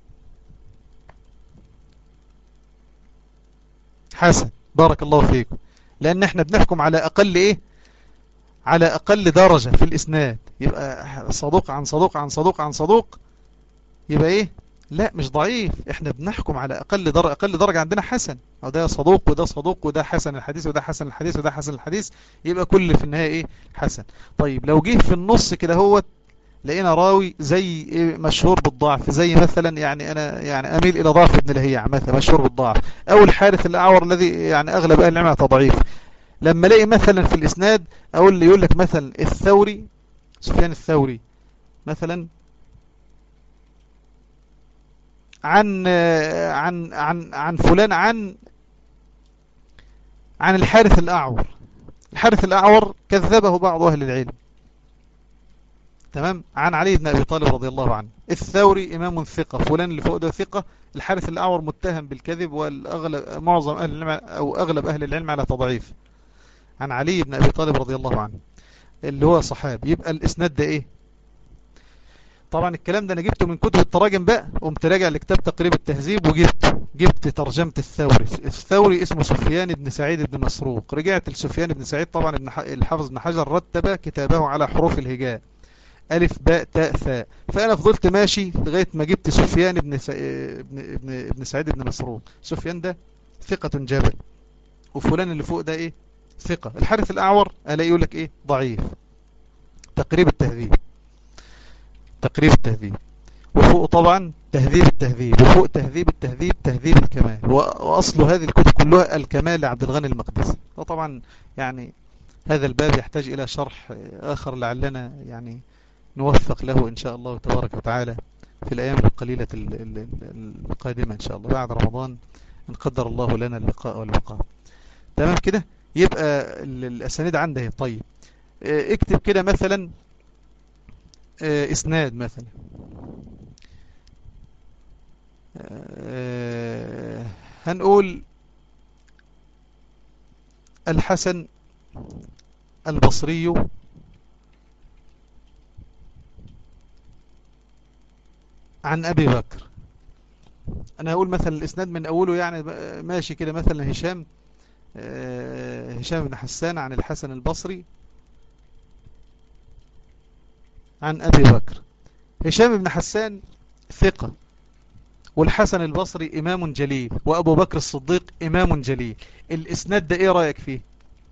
حسن بارك الله فيكم لأن احنا بنحكم على أقل إيه على أقل درجة في الإسناد يبقى صدوق عن صدوق عن صدوق عن صدوق يبقى إيه لا مش ضعيف احنا بنحكم على أقل درجة أقل درجة عندنا حسن وده صدوق وده صدوق وده حسن الحديث وده حسن الحديث وده حسن الحديث يبقى كل في النهاية إيه حسن طيب لو جه في النص كده هو لقينا راوي زي إيه مشهور بالضعف زي مثلا يعني أنا يعني أميل إلى ضعف ابن لهيع مثلا مشهور بالضعف أو الحارث الأعور الذي يعني أغلب أهل العلم تضعيف لما الاقي مثلا في الاسناد اقول لي يقول لك مثلا الثوري سفيان الثوري مثلا عن عن عن عن فلان عن عن الحارث الأعور الحارث الأعور كذبه بعض أهل العلم تمام عن علي بن أبي طالب رضي الله عنه الثوري إمام ثقة فلان اللي فوق ده ثقة الحارث الأعور متهم بالكذب والأغلب معظم أهل العلم أو أغلب أهل العلم على تضعيف عن علي بن أبي طالب رضي الله عنه اللي هو صحابي يبقى الإسناد ده إيه طبعا الكلام ده أنا جبته من كتب التراجم بقى قمت راجع لكتاب تقريب التهذيب وجبت جبت ترجمة الثوري الثوري اسمه سفيان بن سعيد بن مسروق رجعت لسفيان بن سعيد طبعا ابن الحافظ بن حجر رتب كتابه على حروف الهجاء ألف باء تاء ثاء فأنا فضلت ماشي لغاية ما جبت سفيان بن, سع... ابن... ابن... ابن سعيد بن مسروق سفيان ده ثقة جبل وفلان اللي فوق ده ايه ثقة الحارث الأعور ألاقي يقول لك إيه ضعيف تقريب التهذيب تقريب التهذيب وفوق طبعا تهذيب التهذيب وفوق تهذيب التهذيب تهذيب الكمال وأصل هذه الكتب كلها الكمال لعبد الغني المقدسي وطبعا يعني هذا الباب يحتاج إلى شرح آخر لعلنا يعني نوفق له إن شاء الله تبارك وتعالى في الأيام القليلة القادمة إن شاء الله بعد رمضان إن قدر الله لنا اللقاء والبقاء تمام كده يبقى الأسانيد عنده طيب اكتب كده مثلا اسناد مثلا هنقول الحسن البصري عن أبي بكر أنا هقول مثلا الإسناد من أوله يعني ماشي كده مثلا هشام هشام بن حسان عن الحسن البصري عن أبي بكر هشام بن حسان ثقة والحسن البصري إمام جليل وأبو بكر الصديق إمام جليل الإسناد ده إيه رأيك فيه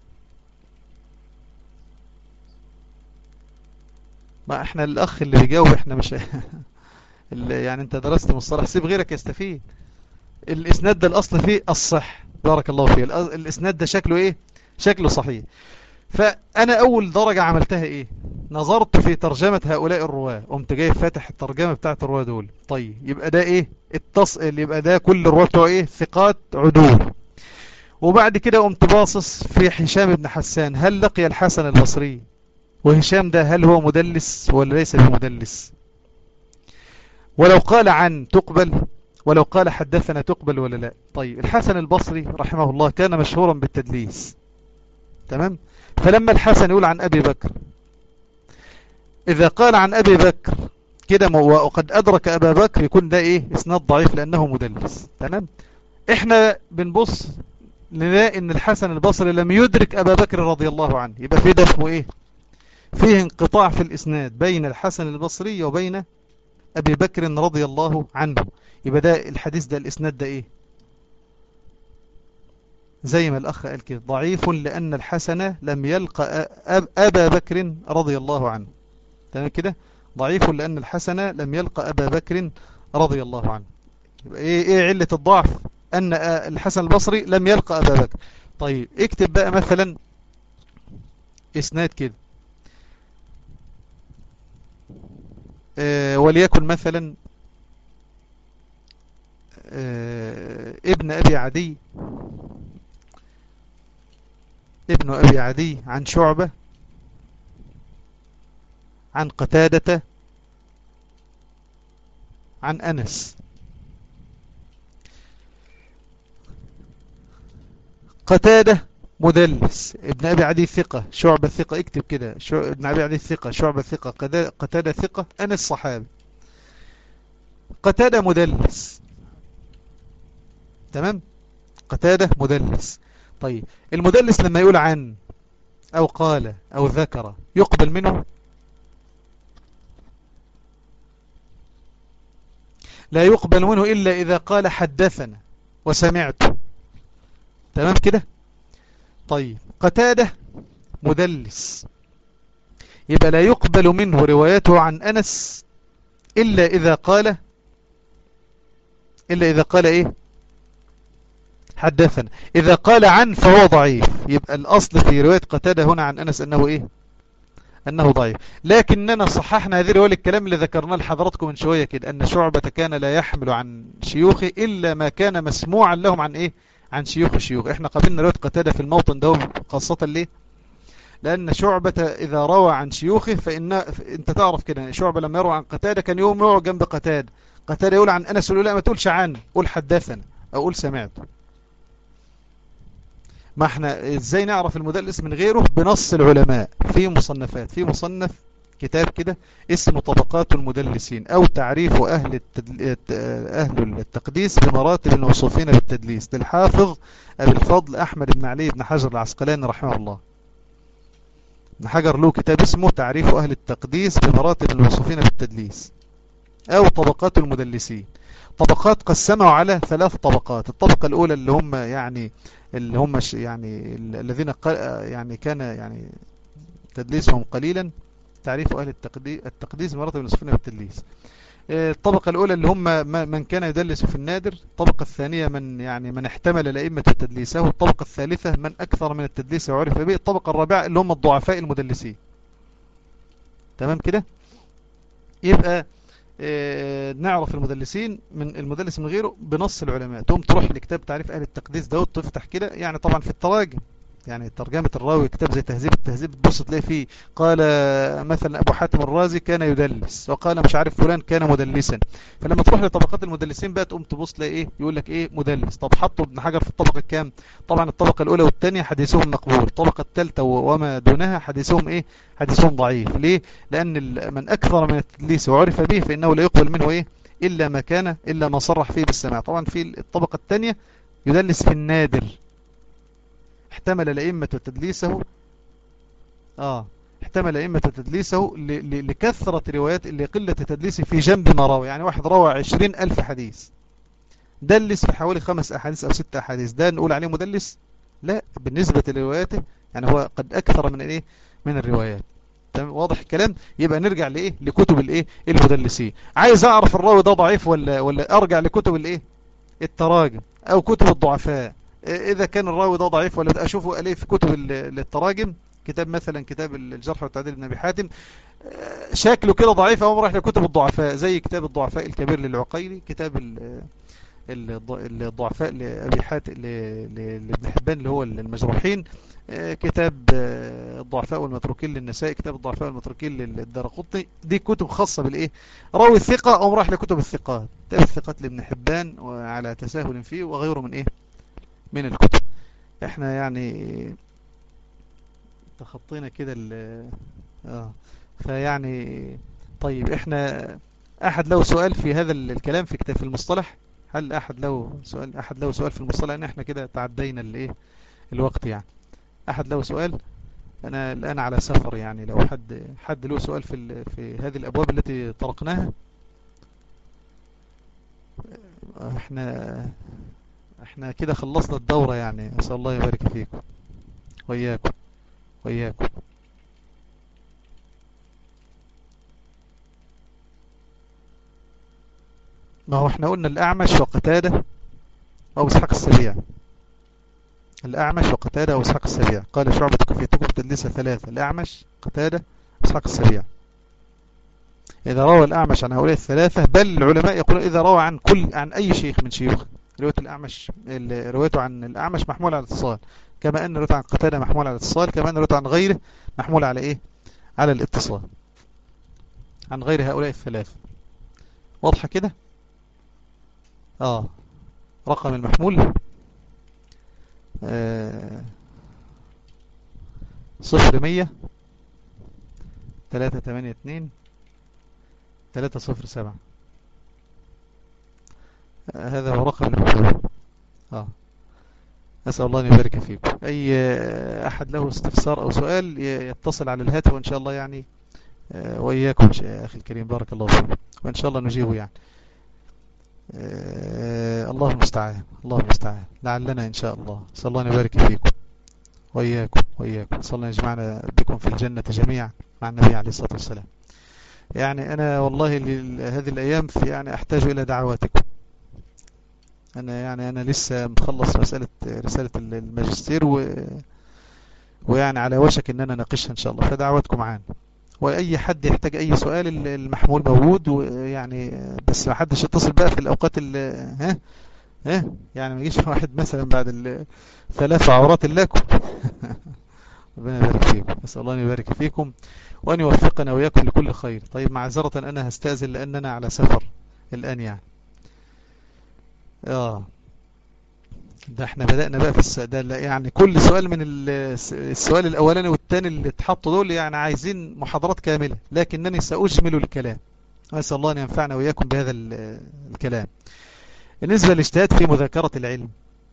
ما احنا الأخ اللي بيجاوب احنا مش يعني انت درست مصطلح سيب غيرك يستفيد الإسناد ده الأصل فيه الصح بارك الله فيه الإسناد ده شكله إيه شكله صحيح فأنا أول درجة عملتها إيه نظرت في ترجمة هؤلاء الرواة قمت جاي فاتح الترجمة بتاعت الرواة دول طيب يبقى ده إيه التصل يبقى ده كل الرواة بتوع إيه ثقات عدول وبعد كده قمت باصص في هشام بن حسان هل لقي الحسن البصري وهشام ده هل هو مدلس ولا ليس بمدلس ولو قال عن تقبل ولو قال حدثنا تقبل ولا لا طيب الحسن البصري رحمه الله كان مشهورا بالتدليس تمام فلما الحسن يقول عن أبي بكر إذا قال عن أبي بكر كده وقد أدرك أبا بكر يكون ده إيه إسناد ضعيف لأنه مدلس تمام احنا بنبص نلاقي ان الحسن البصري لم يدرك ابا بكر رضي الله عنه يبقى في ده اسمه ايه فيه انقطاع في الاسناد بين الحسن البصري وبين ابي بكر رضي الله عنه يبقى ده الحديث ده الاسناد ده ايه زي ما الاخ قال كده ضعيف لان الحسن لم يلقى ابا بكر رضي الله عنه تمام كده ضعيف لان الحسن لم يلقى ابا بكر رضي الله عنه يبقى ايه ايه عله الضعف أن الحسن البصري لم يلقى أبا بكر طيب اكتب بقى مثلا إسناد كده اه وليكن مثلا اه ابن أبي عدي ابن أبي عدي عن شعبة عن قتادة عن أنس قتادة مدلس ابن أبي عدي ثقة شعبة ثقة اكتب كده ابن أبي عدي ثقة شعبة ثقة قتادة ثقة أنا الصحابي قتادة مدلس تمام قتادة مدلس طيب المدلس لما يقول عن أو قال أو ذكر يقبل منه لا يقبل منه إلا إذا قال حدثنا وسمعته تمام كده طيب قتادة مدلس يبقى لا يقبل منه روايته عن أنس إلا إذا قال إلا إذا قال إيه حدثنا إذا قال عن فهو ضعيف يبقى الأصل في رواية قتادة هنا عن أنس أنه إيه أنه ضعيف لكننا صححنا هذه رواية الكلام اللي ذكرناه لحضراتكم من شوية كده أن شعبة كان لا يحمل عن شيوخه إلا ما كان مسموعا لهم عن إيه عن شيوخ الشيوخ احنا قابلنا رواية قتادة في الموطن ده خاصة ليه لأن شعبة إذا روى عن شيوخه فإن أنت تعرف كده شعبة لما يروى عن قتادة كان يوم يقعد جنب قتادة قتادة يقول عن أنس يقول لا ما تقولش عنه قول حدثنا أو قول سمعته ما احنا ازاي نعرف المدلس من غيره بنص العلماء في مصنفات في مصنف كتاب كده اسمه طبقات المدلسين او تعريف اهل التدل... اهل التقديس بمراتب الموصوفين بالتدليس للحافظ ابي الفضل احمد بن علي بن حجر العسقلاني رحمه الله ابن حجر له كتاب اسمه تعريف اهل التقديس بمراتب الموصوفين بالتدليس او طبقات المدلسين طبقات قسموا على ثلاث طبقات الطبقة الاولى اللي هم يعني اللي هم يعني الذين يعني كان يعني تدليسهم قليلا تعريف أهل التقديس مراتب الموصوفين بالتدليس الطبقة الأولى اللي هم من كان يدلس في النادر الطبقة الثانية من يعني من احتمل لأئمة تدليسه الطبقة الثالثة من أكثر من التدليس وعرف به الطبقة الرابعة اللي هم الضعفاء المدلسين تمام كده يبقى اه نعرف المدلسين من المدلس من غيره بنص العلماء تقوم تروح لكتاب تعريف أهل التقديس ده وتفتح كده يعني طبعا في التراجم يعني ترجمة الراوي كتاب زي تهذيب التهذيب تبص تلاقي فيه قال مثلا أبو حاتم الرازي كان يدلس وقال مش عارف فلان كان مدلسا فلما تروح لطبقات المدلسين بقى تقوم تبص تلاقي ايه يقول لك ايه مدلس طب حطوا ابن حجر في الطبقة الكام طبعا الطبقة الأولى والثانية حديثهم مقبول الطبقة الثالثة وما دونها حديثهم ايه حديثهم ضعيف ليه لأن من أكثر من التدليس وعرف به فإنه لا يقبل منه ايه إلا ما كان إلا ما صرح فيه بالسماع طبعا في الطبقة الثانية يدلس في النادر احتمل لأئمة تدليسه آه احتمل أئمة تدليسه لكثرة روايات لقلة تدليسه في جنب ما روى يعني واحد روى عشرين ألف حديث دلس في حوالي خمس أحاديث أو ست أحاديث ده نقول عليه مدلس لا بالنسبة لرواياته يعني هو قد أكثر من إيه من الروايات تمام واضح الكلام يبقى نرجع لإيه لكتب الإيه المدلسين عايز أعرف الراوي ده ضعيف ولا ولا أرجع لكتب الإيه التراجم أو كتب الضعفاء إذا كان الراوي ده ضعيف ولا أشوفه أليه في كتب التراجم كتاب مثلا كتاب الجرح والتعديل ابن أبي حاتم شكله كده ضعيف أو راح لكتب الضعفاء زي كتاب الضعفاء الكبير للعقيلي كتاب الضعفاء لأبي حاتم لابن حبان اللي هو المجروحين كتاب الضعفاء والمتروكين للنساء كتاب الضعفاء والمتروكين للدرقطني دي كتب خاصة بالإيه راوي الثقة أو راح لكتب الثقات كتاب الثقات لابن حبان وعلى تساهل فيه وغيره من إيه من الكتب احنا يعني تخطينا كده اه فيعني طيب احنا احد له سؤال في هذا الكلام في كتاب المصطلح هل احد له سؤال احد له سؤال في المصطلح ان احنا كده تعدينا الايه الوقت يعني احد له سؤال انا الان على سفر يعني لو حد حد له سؤال في في هذه الابواب التي طرقناها احنا احنا كده خلصنا الدورة يعني اسال الله يبارك فيكم وإياكم وإياكم ما هو احنا قلنا الأعمش وقتادة أو إسحاق السبيع الأعمش وقتادة أو إسحاق السبيع قال شعبة كفيتكم تدلسة ثلاثة الأعمش قتادة إسحاق السبيع إذا روى الأعمش عن هؤلاء الثلاثة بل العلماء يقولون إذا روى عن كل عن أي شيخ من شيوخ رواية الأعمش روايته عن الأعمش محمول على الاتصال كما أن روايته عن قتادة محمول على الاتصال كما أن روايته عن غيره محمول على إيه على الاتصال عن غير هؤلاء الثلاثة واضحة كده آه رقم المحمول آه صفر مية تلاتة تمانية اتنين تلاتة صفر سبعة آه هذا هو رقم المحمول آه أسأل الله أن يبارك فيكم أي أحد له استفسار أو سؤال يتصل على الهاتف وإن شاء الله يعني وإياكم أخي الكريم بارك الله فيكم وإن شاء الله نجيبه يعني الله المستعان الله المستعان لعلنا إن شاء الله صلى الله أن يبارك فيكم وإياكم وإياكم صلى الله أن يجمعنا بكم في الجنة جميعا مع النبي عليه الصلاة والسلام يعني أنا والله هذه الأيام في يعني أحتاج إلى دعواتكم أنا يعني أنا لسه مخلص مسألة رسالة الماجستير و... ويعني على وشك إن أنا ناقشها إن شاء الله فدعواتكم معانا وأي حد يحتاج أي سؤال المحمول موجود ويعني بس ما حدش يتصل بقى في الأوقات اللي ها ها يعني ما يجيش واحد مثلا بعد ثلاث عورات لكم ربنا يبارك فيكم نسأل الله أن يبارك فيكم وأن يوفقنا وإياكم لكل خير طيب معذرة أنا هستأذن لأننا على سفر الآن يعني اه ده احنا بدأنا بقى في السؤال يعني كل سؤال من السؤال الاولاني والثاني اللي اتحطوا دول يعني عايزين محاضرات كاملة لكنني سأجمل الكلام أسأل الله أن ينفعنا وإياكم بهذا الكلام بالنسبة للاجتهاد في مذاكرة العلم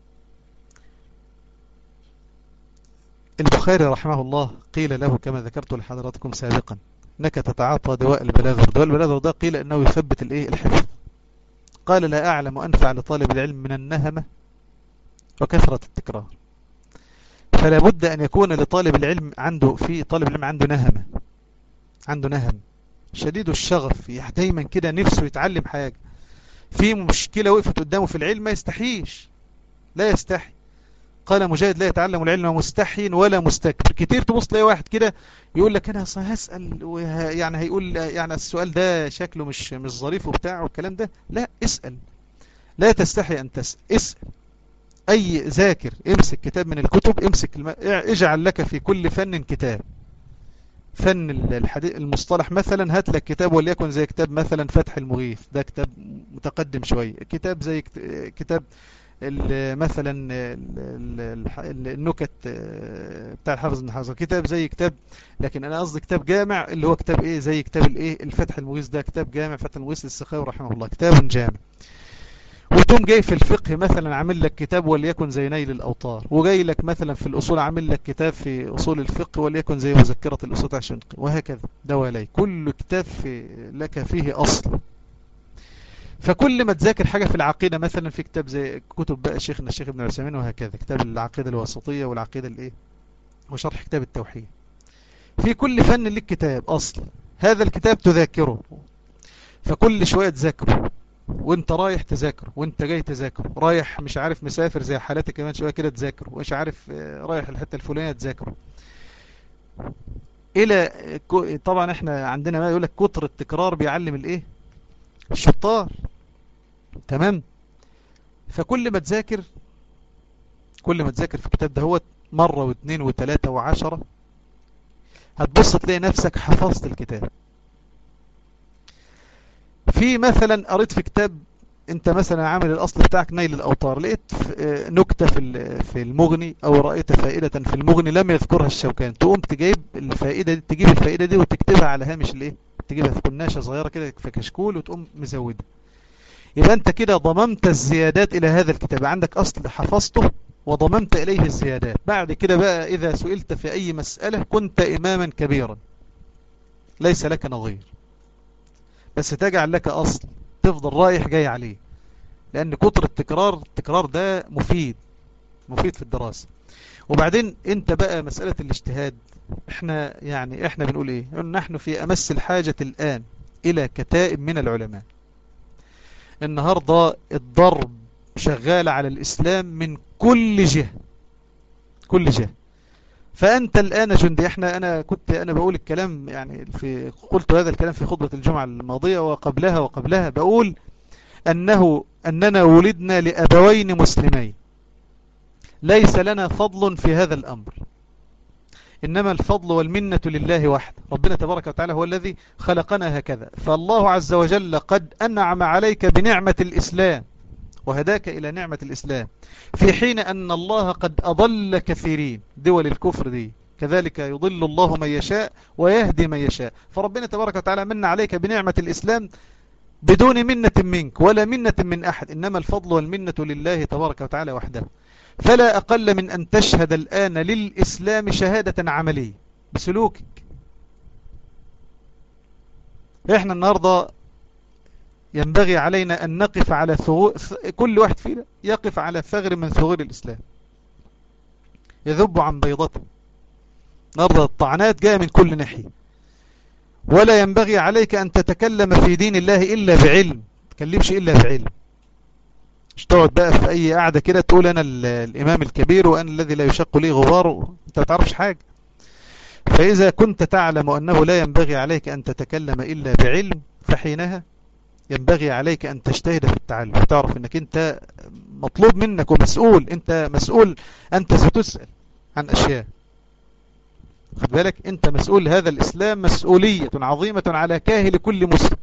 البخاري رحمه الله قيل له كما ذكرت لحضراتكم سابقا انك تتعاطى دواء البلاغر دواء البلاغر ده قيل انه يثبت الايه الحفظ قال لا أعلم أنفع لطالب العلم من النهمة وكثرة التكرار فلا بد أن يكون لطالب العلم عنده في طالب العلم عنده نهمة عنده نهم شديد الشغف دايما كده نفسه يتعلم حاجة في مشكلة وقفت قدامه في العلم ما يستحيش لا يستحي قال مجاهد لا يتعلم العلم مستحي ولا مستكبر كتير تبص تلاقي واحد كده يقول لك انا هسأل يعني هيقول يعني السؤال ده شكله مش مش ظريف وبتاع والكلام ده لا اسأل لا تستحي ان تسأل اسأل اي ذاكر امسك كتاب من الكتب امسك الم... اجعل لك في كل فن كتاب فن الحديث المصطلح مثلا هات لك كتاب وليكن زي كتاب مثلا فتح المغيث ده كتاب متقدم شوية كتاب زي كتاب مثلا النكت بتاع الحافظ بن حجر كتاب زي كتاب لكن انا قصدي كتاب جامع اللي هو كتاب ايه زي كتاب الايه الفتح المغيث ده كتاب جامع فتح المغيث للسخاوي رحمه الله كتاب جامع وتقوم جاي في الفقه مثلا عامل لك كتاب وليكن زي نيل الأوطار وجاي لك مثلا في الأصول عامل لك كتاب في أصول الفقه وليكن زي مذكرة الأصول الشنقي وهكذا دوالي كل كتاب في لك فيه أصل فكل ما تذاكر حاجة في العقيدة مثلا في كتاب زي كتب بقى شيخنا الشيخ ابن عثيمين وهكذا كتاب العقيدة الوسطية والعقيدة الايه وشرح كتاب التوحيد في كل فن لك كتاب أصل هذا الكتاب تذاكره فكل شوية تذاكره وانت رايح تذاكر وانت جاي تذاكر رايح مش عارف مسافر زي حالاتي كمان شوية كده تذاكر ومش عارف رايح الحتة الفلانية تذاكر الى طبعا احنا عندنا ما يقول لك كتر التكرار بيعلم الايه الشطار تمام فكل ما تذاكر كل ما تذاكر في الكتاب ده هو مرة واثنين وثلاثة وعشرة هتبص تلاقي نفسك حفظت الكتاب في مثلا قريت في كتاب انت مثلا عامل الاصل بتاعك نيل الاوطار لقيت نكتة في في المغني او رأيت فائدة في المغني لم يذكرها الشوكان تقوم تجيب الفائدة دي تجيب الفائدة دي وتكتبها على هامش الايه تجيبها في كناشة صغيرة كده في كشكول وتقوم مزودها يبقى أنت كده ضممت الزيادات إلى هذا الكتاب عندك أصل حفظته وضممت إليه الزيادات بعد كده بقى إذا سئلت في أي مسألة كنت إماما كبيرا ليس لك نظير بس تجعل لك أصل تفضل رايح جاي عليه لأن كتر التكرار التكرار ده مفيد مفيد في الدراسة وبعدين انت بقى مسألة الاجتهاد احنا يعني احنا بنقول ايه نحن في امس الحاجة الان الى كتائب من العلماء النهاردة الضرب شغال على الاسلام من كل جهة كل جهة فأنت الآن جندي احنا أنا كنت أنا بقول الكلام يعني في قلت هذا الكلام في خطبة الجمعة الماضية وقبلها وقبلها بقول أنه أننا ولدنا لأبوين مسلمين ليس لنا فضل في هذا الأمر إنما الفضل والمنة لله وحده ربنا تبارك وتعالى هو الذي خلقنا هكذا فالله عز وجل قد أنعم عليك بنعمة الإسلام وهداك إلى نعمة الإسلام في حين أن الله قد أضل كثيرين دول الكفر دي كذلك يضل الله من يشاء ويهدي من يشاء فربنا تبارك وتعالى من عليك بنعمة الإسلام بدون منة منك ولا منة من أحد إنما الفضل والمنة لله تبارك وتعالى وحده فلا أقل من أن تشهد الآن للإسلام شهادة عملية بسلوكك إحنا النهاردة ينبغي علينا أن نقف على ثغور كل واحد فينا يقف على ثغر من ثغور الإسلام يذب عن بيضته النهاردة الطعنات جاية من كل ناحية ولا ينبغي عليك أن تتكلم في دين الله إلا بعلم تكلمش إلا بعلم مش تقعد بقى في أي قاعدة كده تقول أنا الإمام الكبير وأنا الذي لا يشق لي غبار أنت ما تعرفش حاجة فإذا كنت تعلم أنه لا ينبغي عليك أن تتكلم إلا بعلم فحينها ينبغي عليك أن تجتهد في التعلم تعرف أنك أنت مطلوب منك ومسؤول أنت مسؤول أنت ستسأل عن أشياء خد بالك أنت مسؤول هذا الإسلام مسؤولية عظيمة على كاهل كل مسلم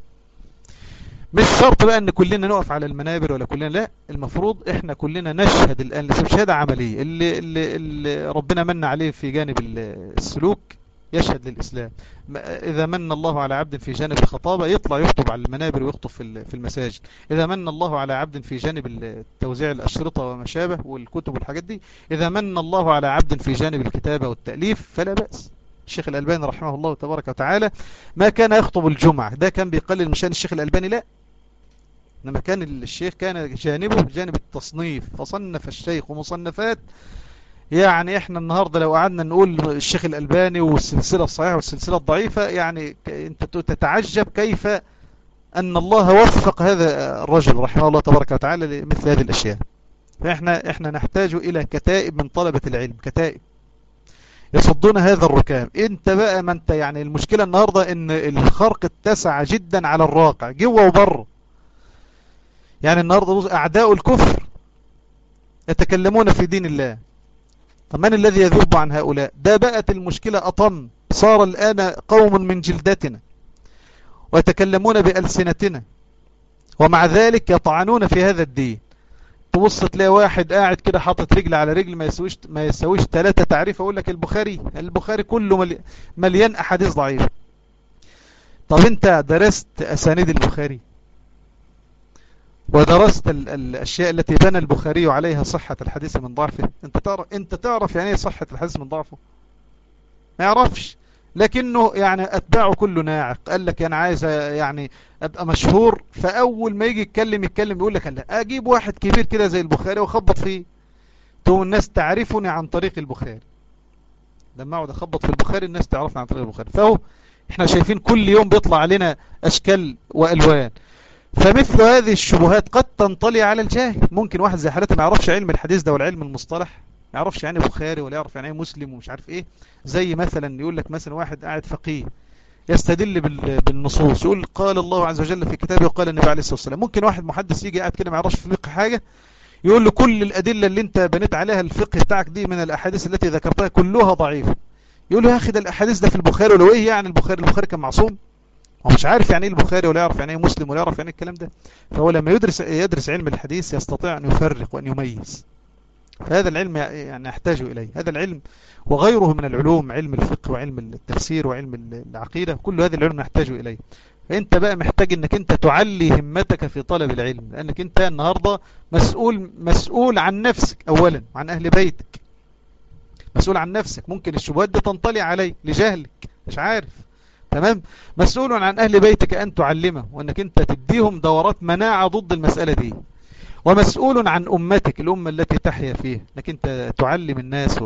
مش شرط بقى ان كلنا نقف على المنابر ولا كلنا لا المفروض احنا كلنا نشهد الان شهادة عملية اللي, اللي, اللي ربنا من عليه في جانب السلوك يشهد للإسلام إذا من الله على عبد في جانب الخطابة يطلع يخطب على المنابر ويخطب في المساجد إذا من الله على عبد في جانب توزيع الأشرطة وما شابه والكتب والحاجات دي إذا من الله على عبد في جانب الكتابة والتأليف فلا بأس الشيخ الألباني رحمه الله تبارك وتعالى ما كان يخطب الجمعة ده كان بيقلل مشان الشيخ الألباني لا إنما كان الشيخ كان جانبه جانب التصنيف فصنف الشيخ مصنفات يعني احنا النهاردة لو قعدنا نقول الشيخ الألباني والسلسلة الصحيحة والسلسلة الضعيفة يعني انت تتعجب كيف أن الله وفق هذا الرجل رحمه الله تبارك وتعالى لمثل هذه الأشياء فإحنا إحنا نحتاج إلى كتائب من طلبة العلم كتائب يصدون هذا الركام انت بقى ما انت يعني المشكلة النهاردة ان الخرق اتسع جدا على الراقع جوه وبره يعني النهاردة أعداء الكفر يتكلمون في دين الله طب من الذي يذب عن هؤلاء ده بقت المشكلة أطم صار الآن قوم من جلدتنا ويتكلمون بألسنتنا ومع ذلك يطعنون في هذا الدين تبص تلاقي واحد قاعد كده حاطط رجل على رجل ما يسويش ما يسويش ثلاثة تعريف اقول لك البخاري البخاري كله مليان احاديث ضعيفة طب انت درست اسانيد البخاري ودرست الاشياء التي بنى البخاري عليها صحة الحديث من ضعفه انت تعرف انت تعرف يعني ايه صحة الحديث من ضعفه ما يعرفش لكنه يعني اتباعه كله ناعق قال لك انا عايز يعني ابقى مشهور فاول ما يجي يتكلم يتكلم يقول لك لا اجيب واحد كبير كده زي البخاري واخبط فيه تو الناس تعرفني عن طريق البخاري لما اقعد اخبط في البخاري الناس تعرفني عن طريق البخاري فهو احنا شايفين كل يوم بيطلع علينا اشكال والوان فمثل هذه الشبهات قد تنطلي على الجاهل ممكن واحد زي حالته ما يعرفش علم الحديث ده والعلم المصطلح ما يعرفش يعني بخاري ولا يعرف يعني ايه مسلم ومش عارف ايه زي مثلا يقول لك مثلا واحد قاعد فقيه يستدل بالنصوص يقول قال الله عز وجل في كتابه وقال النبي عليه الصلاة والسلام ممكن واحد محدث يجي قاعد كده ما يعرفش في الفقه حاجة يقول له كل الأدلة اللي انت بنيت عليها الفقه بتاعك دي من الأحاديث التي ذكرتها كلها ضعيفة يقول له يا أخي ده الأحاديث ده في البخاري ولو إيه يعني البخاري البخاري كان معصوم هو مش عارف يعني ايه البخاري ولا يعرف يعني ايه مسلم ولا يعرف يعني ايه الكلام ده فهو لما يدرس يدرس علم الحديث يستطيع أن يفرق وأن يميز فهذا العلم يعني يحتاج إليه هذا العلم وغيره من العلوم علم الفقه وعلم التفسير وعلم العقيدة كل هذا العلم نحتاج إليه فانت بقى محتاج انك انت تعلي همتك في طلب العلم لانك انت النهاردة مسؤول مسؤول عن نفسك اولا عن اهل بيتك مسؤول عن نفسك ممكن الشبهات دي تنطلي علي لجهلك مش عارف تمام مسؤول عن اهل بيتك ان تعلمه وانك انت تديهم دورات مناعة ضد المسألة دي ومسؤول عن امتك الامة التي تحيا فيها انك انت تعلم الناس و...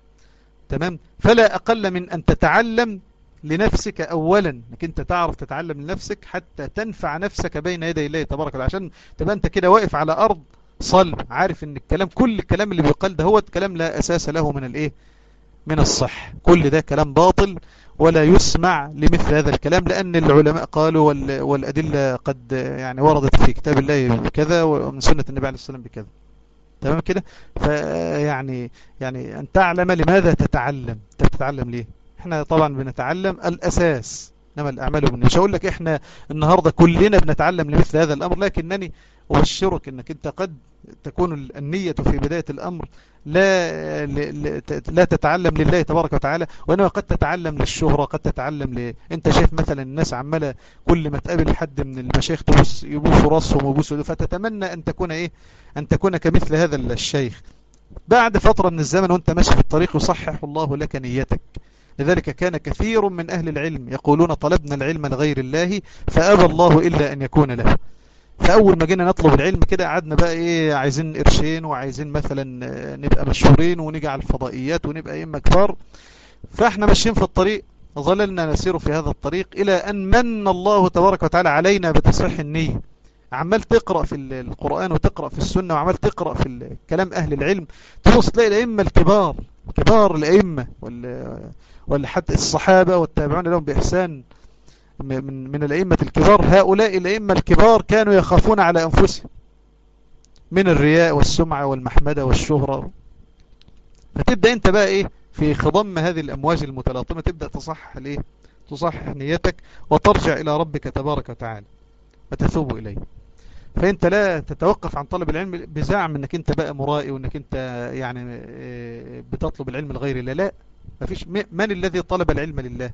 تمام فلا اقل من ان تتعلم لنفسك اولا انك انت تعرف تتعلم لنفسك حتى تنفع نفسك بين يدي الله تبارك وتعالى عشان تبقى انت كده واقف على ارض صلب عارف ان الكلام كل الكلام اللي بيقال ده هو كلام لا اساس له من الايه من الصح كل ده كلام باطل ولا يسمع لمثل هذا الكلام لأن العلماء قالوا والأدلة قد يعني وردت في كتاب الله بكذا ومن سنة النبي عليه الصلاة والسلام بكذا تمام كده فيعني يعني أن تعلم لماذا تتعلم تتعلم ليه احنا طبعا بنتعلم الأساس انما الأعمال من مش هقول لك احنا النهاردة كلنا بنتعلم لمثل هذا الأمر لكنني أبشرك انك انت قد تكون النية في بداية الأمر لا لا تتعلم لله تبارك وتعالى وإنما قد تتعلم للشهرة قد تتعلم ل... انت شايف مثلا الناس عمالة كل ما تقابل حد من المشايخ تبوس يبوسوا راسهم ويبوسوا فتتمنى أن تكون إيه أن تكون كمثل هذا الشيخ بعد فترة من الزمن وانت ماشي في الطريق يصحح الله لك نيتك لذلك كان كثير من أهل العلم يقولون طلبنا العلم لغير الله فأبى الله إلا أن يكون له فأول ما جينا نطلب العلم كده قعدنا بقى إيه عايزين قرشين وعايزين مثلا نبقى مشهورين ونيجي على الفضائيات ونبقى إيه كبار فإحنا ماشيين في الطريق ظللنا نسير في هذا الطريق إلى أن من الله تبارك وتعالى علينا بتصحيح النية عمال تقرأ في القرآن وتقرأ في السنة وعمال تقرأ في كلام أهل العلم تبص تلاقي الأئمة الكبار كبار الأئمة ولا حتى الصحابة والتابعون لهم بإحسان من من الأئمة الكبار هؤلاء الأئمة الكبار كانوا يخافون على أنفسهم من الرياء والسمعة والمحمدة والشهرة فتبدأ أنت بقى إيه في خضم هذه الأمواج المتلاطمة تبدأ تصحح ليه تصحح نيتك وترجع إلى ربك تبارك وتعالى وتثوب إليه فأنت لا تتوقف عن طلب العلم بزعم أنك أنت بقى مرائي وأنك أنت يعني بتطلب العلم لغير الله لا مفيش من الذي طلب العلم لله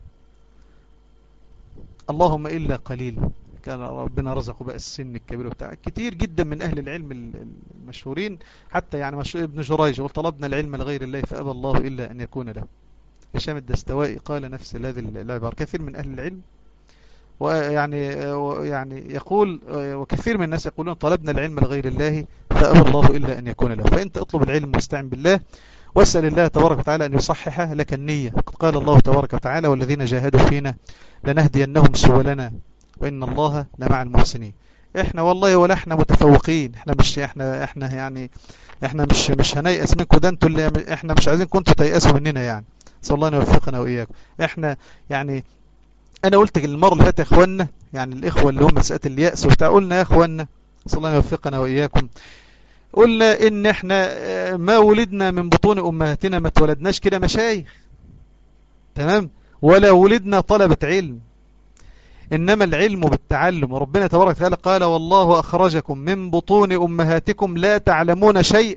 اللهم إلا قليل كان ربنا رزقه بقى السن الكبير بتاع كتير جدا من أهل العلم المشهورين حتى يعني مشهور ابن جريج وطلبنا العلم لغير الله فأبى الله إلا أن يكون له هشام الدستوائي قال نفس هذه العبارة كثير من أهل العلم ويعني يعني يقول وكثير من الناس يقولون طلبنا العلم لغير الله فأبى الله إلا أن يكون له فأنت اطلب العلم واستعن بالله واسأل الله تبارك وتعالى أن يصحح لك النية قال الله تبارك وتعالى والذين جاهدوا فينا لنهدينهم سبلنا وإن الله لمع المحسنين احنا والله ولا احنا متفوقين احنا مش احنا احنا يعني احنا مش مش هنيأس منكم ده انتوا اللي احنا مش عايزين كنتوا تيأسوا مننا يعني صلى الله ان يوفقنا واياكم احنا يعني انا قلت المره اللي فاتت يا اخوانا يعني الاخوه اللي هم مساله اليأس وبتاع قلنا يا اخوانا صلى الله ان يوفقنا واياكم قلنا ان احنا ما ولدنا من بطون امهاتنا ما اتولدناش كده مشايخ تمام ولا ولدنا طلبة علم إنما العلم بالتعلم وربنا تبارك وتعالى قال والله أخرجكم من بطون أمهاتكم لا تعلمون شيء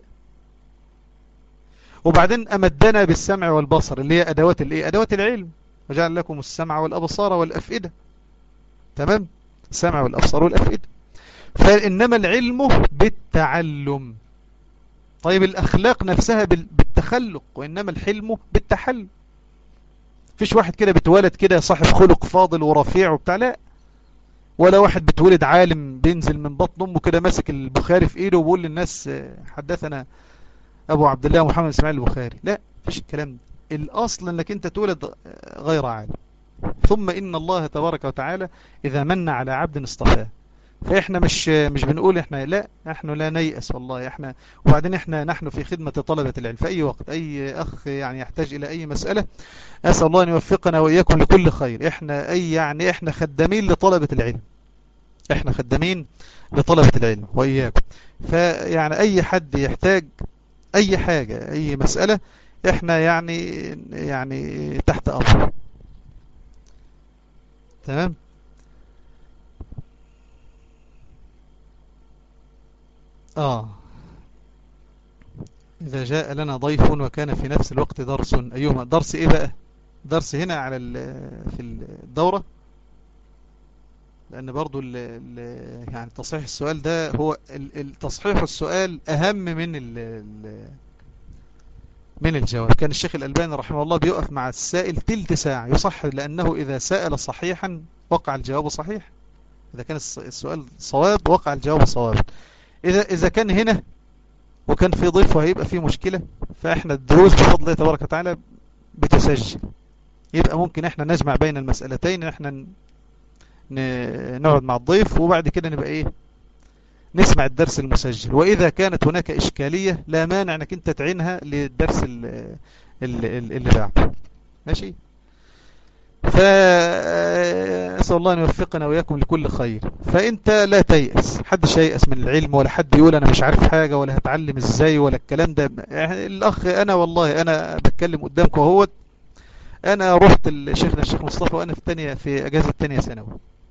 وبعدين أمدنا بالسمع والبصر اللي هي أدوات الإيه أدوات العلم وجعل لكم السمع والأبصار والأفئدة تمام السمع والأبصار والأفئدة فإنما العلم بالتعلم طيب الأخلاق نفسها بالتخلق وإنما الحلم بالتحلم فيش واحد كده بتولد كده صاحب خلق فاضل ورفيع وبتاع لا ولا واحد بتولد عالم بينزل من بطن امه كده ماسك البخاري في ايده وبيقول للناس حدثنا ابو عبد الله محمد اسماعيل البخاري لا فيش الكلام ده الاصل انك انت تولد غير عالم ثم ان الله تبارك وتعالى اذا من على عبد اصطفاه فاحنا مش مش بنقول احنا لا نحن لا نيأس والله احنا وبعدين احنا نحن في خدمة طلبة العلم في اي وقت اي اخ يعني يحتاج الى اي مسألة اسأل الله ان يوفقنا واياكم لكل خير احنا اي يعني احنا خدامين لطلبة العلم احنا خدامين لطلبة العلم واياكم فيعني اي حد يحتاج اي حاجة اي مسألة احنا يعني يعني تحت امر تمام آه إذا جاء لنا ضيف وكان في نفس الوقت درس أيهما درس إيه بقى درس هنا على في الدورة لأن برضو ال ال يعني تصحيح السؤال ده هو تصحيح السؤال أهم من ال من الجواب كان الشيخ الألباني رحمه الله بيقف مع السائل تلت ساعة يصح لأنه إذا سأل صحيحا وقع الجواب صحيح إذا كان السؤال صواب وقع الجواب صواب إذا إذا كان هنا وكان في ضيف وهيبقى في مشكلة فإحنا الدروس بفضل الله تبارك وتعالى بتسجل يبقى ممكن إحنا نجمع بين المسألتين إحنا نقعد مع الضيف وبعد كده نبقى إيه نسمع الدرس المسجل وإذا كانت هناك إشكالية لا مانع أنك أنت تعينها للدرس اللي, اللي بعده ماشي فأسأل الله أن يوفقنا وإياكم لكل خير فأنت لا تيأس حدش ييأس من العلم ولا حد يقول أنا مش عارف حاجة ولا هتعلم إزاي ولا الكلام ده يعني الأخ أنا والله أنا بتكلم قدامكم اهوت أنا رحت لشيخنا الشيخ مصطفى وأنا في الثانية في أجازة الثانية ثانوي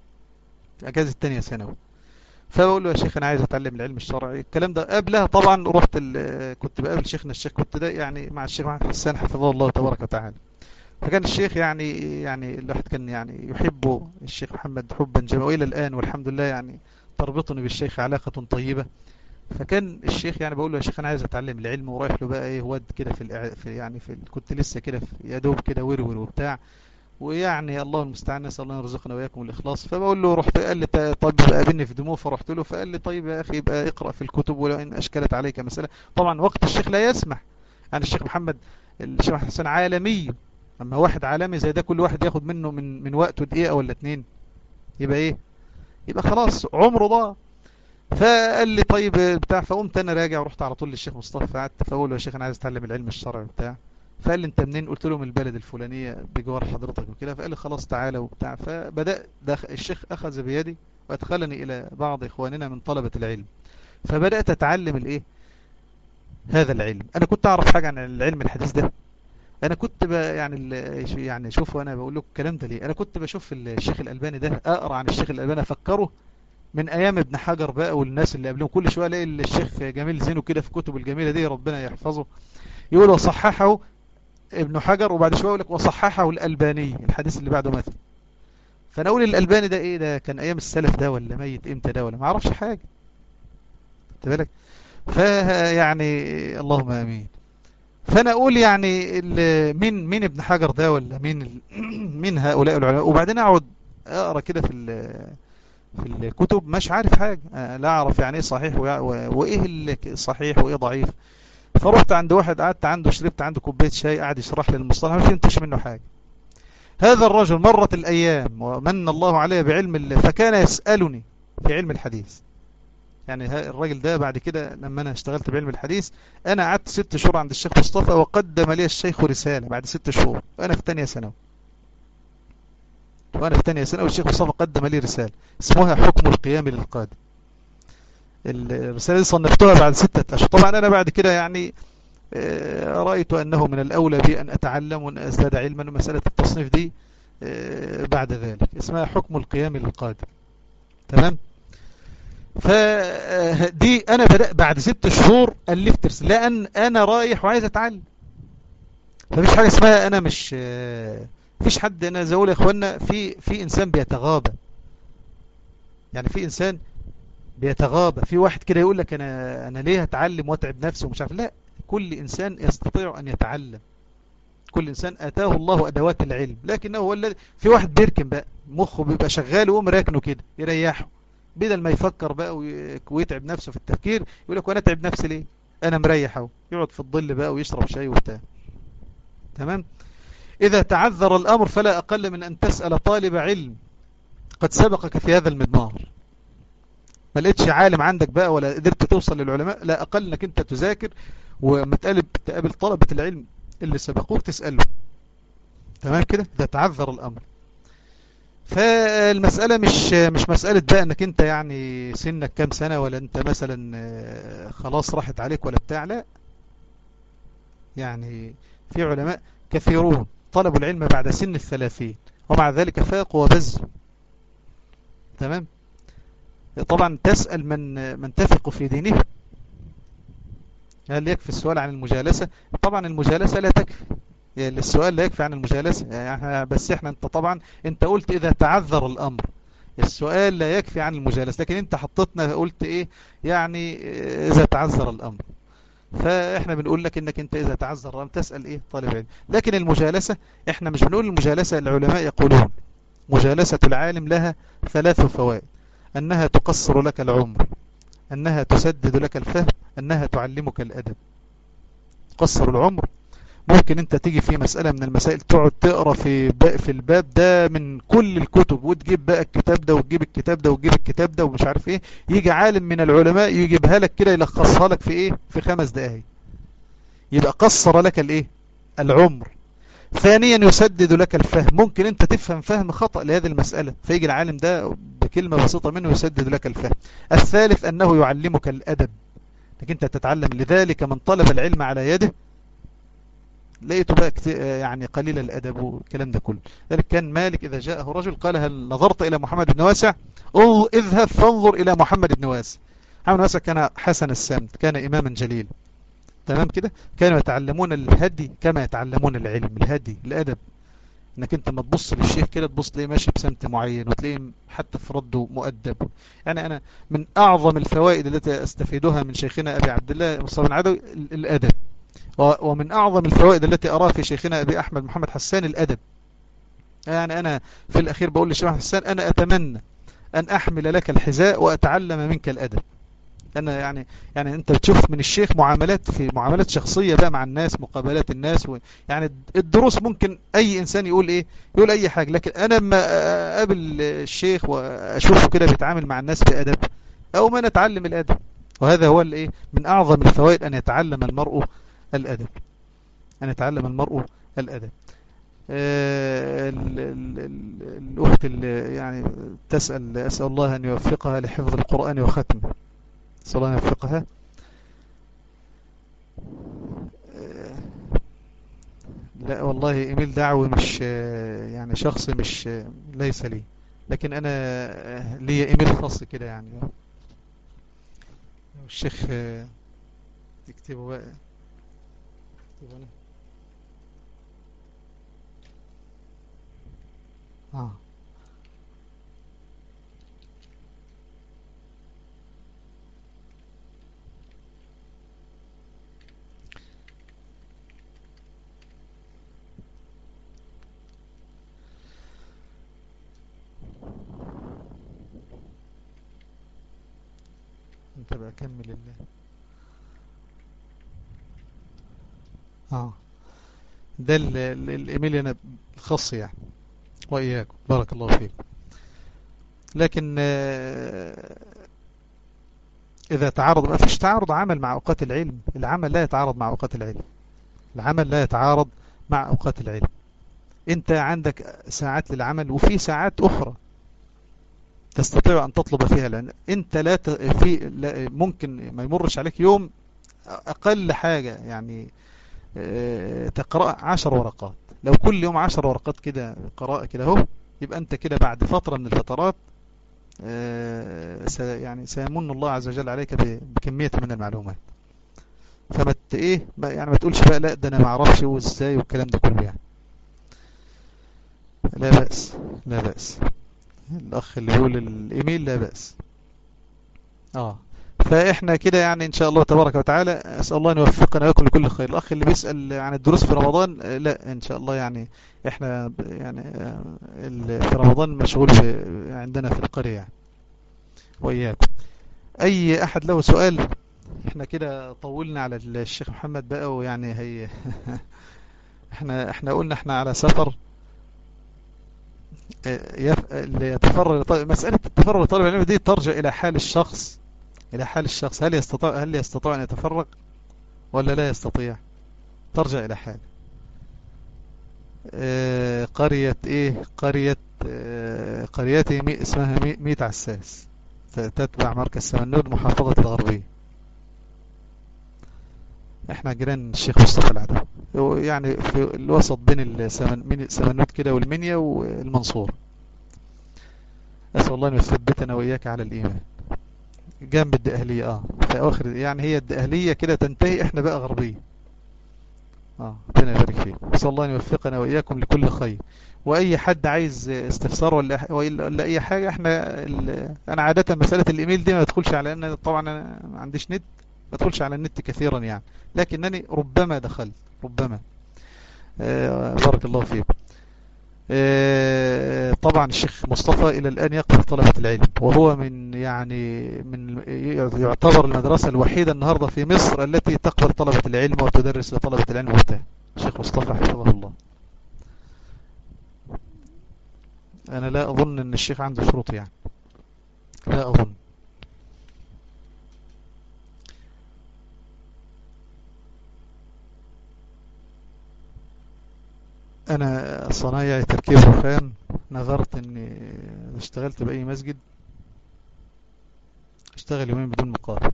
في أجازة الثانية ثانوي فبقول له يا شيخ أنا عايز أتعلم العلم الشرعي الكلام ده قبلها طبعا رحت كنت بقابل شيخنا الشيخ كنت ده يعني مع الشيخ محمد حسان حفظه الله تبارك وتعالى فكان الشيخ يعني يعني الواحد كان يعني يحبه الشيخ محمد حبا جما وإلى الآن والحمد لله يعني تربطني بالشيخ علاقة طيبة فكان الشيخ يعني بقول له يا شيخ أنا عايز أتعلم العلم ورايح له بقى إيه واد كده في, في يعني في كنت لسه كده يا دوب كده ورور وبتاع ويعني الله المستعان نسأل الله يرزقنا وإياكم الإخلاص فبقول له رحت قال لي طيب قابلني في دموع فرحت له فقال لي طيب يا أخي يبقى اقرأ في الكتب ولو إن أشكلت عليك مسألة طبعا وقت الشيخ لا يسمح يعني الشيخ محمد الشيخ محمد حسن عالمي اما واحد عالمي زي ده كل واحد ياخد منه من من وقته دقيقة ولا اتنين يبقى ايه يبقى خلاص عمره ضاع فقال لي طيب بتاع فقمت انا راجع ورحت على طول للشيخ مصطفى فقعدت فاقول له يا شيخ انا عايز اتعلم العلم الشرعي بتاع فقال لي انت منين قلت له من البلد الفلانية بجوار حضرتك وكده فقال لي خلاص تعالى وبتاع فبدأ الشيخ اخذ بيدي وادخلني الى بعض اخواننا من طلبة العلم فبدأت اتعلم الايه هذا العلم انا كنت اعرف حاجة عن العلم الحديث ده انا كنت ب... يعني يعني شوفوا انا بقول لكم الكلام ده ليه انا كنت بشوف الشيخ الالباني ده اقرا عن الشيخ الالباني افكره من ايام ابن حجر بقى والناس اللي قبلهم كل شويه الاقي الشيخ جميل زينو كده في كتب الجميله دي ربنا يحفظه يقول وصححه ابن حجر وبعد شويه يقول لك وصححه الالباني الحديث اللي بعده مثلا فانا اقول الالباني ده ايه ده كان ايام السلف ده ولا ميت امتى ده ولا ما اعرفش حاجه خدت بالك فيعني اللهم امين فانا اقول يعني مين مين ابن حجر ده ولا مين مين هؤلاء العلماء وبعدين اقعد اقرا كده في في الكتب مش عارف حاجه لا اعرف يعني ايه صحيح وايه اللي صحيح وايه ضعيف فرحت عند واحد قعدت عنده شربت عنده كوبايه شاي قاعد يشرح لي المصطلح ما فهمتش منه حاجه هذا الرجل مرت الايام ومن الله عليه بعلم الله فكان يسالني في علم الحديث يعني الراجل ده بعد كده لما انا اشتغلت بعلم الحديث انا قعدت ست شهور عند الشيخ مصطفى وقدم لي الشيخ رسالة بعد ست شهور وانا في تانية سنة وانا في تانية سنة والشيخ مصطفى قدم لي رسالة اسمها حكم القيام للقادم الرسالة دي صنفتها بعد ستة اشهر طبعا انا بعد كده يعني رأيت انه من الاولى بي ان اتعلم وان ازداد علما ومسألة التصنيف دي بعد ذلك اسمها حكم القيام للقادم تمام فدي انا بدأ بعد ست شهور الفت رسالة لان انا رايح وعايز اتعلم فمش حاجة اسمها انا مش فيش حد انا زي اقول يا اخوانا في في انسان بيتغاضى يعني في انسان بيتغاضى في واحد كده يقول لك انا انا ليه هتعلم واتعب نفسي ومش عارف لا كل انسان يستطيع ان يتعلم كل انسان اتاه الله ادوات العلم لكنه هو الذي في واحد بيركن بقى مخه بيبقى شغال ويقوم راكنه كده يريحه بدل ما يفكر بقى ويتعب نفسه في التفكير يقول لك وانا اتعب نفسي ليه انا مريح اهو يقعد في الظل بقى ويشرب شاي وبتاع تمام اذا تعذر الامر فلا اقل من ان تسأل طالب علم قد سبقك في هذا المضمار ما لقيتش عالم عندك بقى ولا قدرت توصل للعلماء لا اقل انك انت تذاكر وما تقلب تقابل طلبة العلم اللي سبقوك تسأله تمام كده اذا تعذر الامر فالمسألة مش مش مسألة بقى انك انت يعني سنك كام سنة ولا انت مثلا خلاص راحت عليك ولا بتاع لا يعني في علماء كثيرون طلبوا العلم بعد سن الثلاثين ومع ذلك فاقوا وبزوا تمام طبعا تسأل من من تثق في دينه هل يكفي السؤال عن المجالسة طبعا المجالسة لا تكفي السؤال لا يكفي عن المجالسة يعني بس احنا انت طبعا انت قلت اذا تعذر الامر السؤال لا يكفي عن المجالسة لكن انت حطتنا قلت ايه يعني اذا تعذر الامر فاحنا بنقول لك انك انت اذا تعذر الامر تسأل ايه طالب علم لكن المجالسة احنا مش بنقول المجالسة العلماء يقولون مجالسة العالم لها ثلاث فوائد انها تقصر لك العمر انها تسدد لك الفهم انها تعلمك الادب تقصر العمر ممكن انت تيجي في مسألة من المسائل تقعد تقرا في في الباب ده من كل الكتب وتجيب بقى الكتاب ده وتجيب الكتاب ده وتجيب الكتاب ده ومش عارف ايه يجي عالم من العلماء يجيبها لك كده يلخصها لك في ايه في خمس دقايق يبقى قصر لك الايه العمر ثانيا يسدد لك الفهم ممكن انت تفهم فهم خطأ لهذه المسألة فيجي العالم ده بكلمة بسيطة منه يسدد لك الفهم الثالث انه يعلمك الادب لكن انت تتعلم لذلك من طلب العلم على يده لقيته بقى يعني قليل الأدب والكلام ده كله ذلك كان مالك إذا جاءه رجل قال هل نظرت إلى محمد بن واسع اذهب فانظر إلى محمد بن واسع محمد بن واسع كان حسن السمت كان إماما جليل تمام كده كانوا يتعلمون الهدي كما يتعلمون العلم الهدي الأدب انك انت ما تبص للشيخ كده تبص تلاقيه ماشي بسمت معين وتلاقيه حتى في رده مؤدب يعني انا من اعظم الفوائد التي استفيدها من شيخنا ابي عبد الله مصطفى بن عدوي الادب ومن أعظم الفوائد التي أراها في شيخنا أبي أحمد محمد حسان الأدب يعني أنا في الأخير بقول للشيخ حسان أنا أتمنى أن أحمل لك الحذاء وأتعلم منك الأدب أنا يعني يعني أنت بتشوف من الشيخ معاملات في معاملات شخصية بقى مع الناس مقابلات الناس و يعني الدروس ممكن أي إنسان يقول إيه يقول أي حاجة لكن أنا لما أقابل الشيخ وأشوفه كده بيتعامل مع الناس بأدب أو ما نتعلم الأدب وهذا هو الإيه من أعظم الفوائد أن يتعلم المرء الأدب أن يتعلم المرء الأدب الأخت اللي يعني تسأل أسأل الله أن يوفقها لحفظ القرآن وختمه أسأل الله أن يوفقها لا والله إيميل دعوي مش يعني شخص مش ليس لي لكن أنا لي إيميل خاص كده يعني الشيخ يكتبه بقى هنا اه انت بقى كمل الله اه ده الايميل انا الخاص يعني واياكم بارك الله فيك لكن اذا تعارض ما فيش تعارض عمل مع اوقات العلم العمل لا يتعارض مع اوقات العلم العمل لا يتعارض مع اوقات العلم انت عندك ساعات للعمل وفي ساعات اخرى تستطيع ان تطلب فيها العلم انت لا ت... في لا ممكن ما يمرش عليك يوم اقل حاجة يعني تقرأ عشر ورقات لو كل يوم عشر ورقات كده قراءة كده اهو يبقى انت كده بعد فترة من الفترات يعني سيمن الله عز وجل عليك بكمية من المعلومات فما ايه يعني ما تقولش بقى لا ده انا ما اعرفش وازاي والكلام ده كله يعني لا بأس لا بأس الاخ اللي يقول الايميل لا بأس اه فاحنا كده يعني ان شاء الله تبارك وتعالى اسال الله ان يوفقنا ويكون لكل خير الاخ اللي بيسال عن الدروس في رمضان لا ان شاء الله يعني احنا يعني في رمضان مشغول عندنا في القريه يعني واياكم اي احد له سؤال احنا كده طولنا على الشيخ محمد بقى ويعني هي احنا احنا قلنا احنا على سفر يتفرغ مسألة التفرغ لطالب العلم دي ترجع إلى حال الشخص إلى حال الشخص هل يستطيع هل يستطيع أن يتفرغ ولا لا يستطيع ترجع إلى حال آه قرية إيه قرية آه قريتي مي اسمها مي ميت عساس تتبع مركز سمنود محافظة الغربية احنا جيران الشيخ مصطفى العدو يعني في الوسط بين السمنود كده والمنيا والمنصور أسأل الله أن يثبتنا وإياك على الإيمان جنب الدقهلية اه في اواخر يعني هي الدقهلية كده تنتهي احنا بقى غربية اه ربنا يبارك فيك نسال الله ان يوفقنا واياكم لكل خير واي حد عايز استفسار ولا ولا اي حاجه احنا ال... انا عاده مساله الايميل دي ما بدخلش على ان طبعا انا ما عنديش نت ما بدخلش على النت كثيرا يعني لكنني ربما دخلت ربما آه بارك الله فيكم آه طبعا الشيخ مصطفى الى الان يقبل طلبه العلم وهو من يعني من يعتبر المدرسه الوحيده النهارده في مصر التي تقبل طلبه العلم وتدرس لطلبه العلم وبتاع الشيخ مصطفى حفظه الله انا لا اظن ان الشيخ عنده شروط يعني لا اظن انا صنايعي تركيب رخام نظرت اني اشتغلت باي مسجد اشتغل يومين بدون مقابل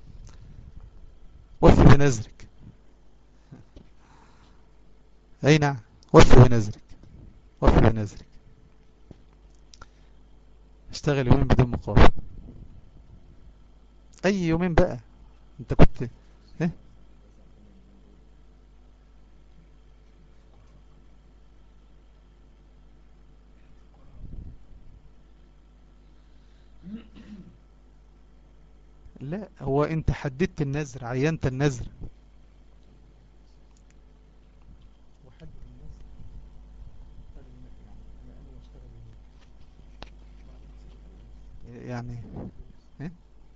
وفي بنزلك اي نعم وفي بنزلك وفي بنزلك اشتغل يومين بدون مقابل اي يومين بقى انت كنت ايه لا هو انت حددت النذر عينت النذر يعني ايه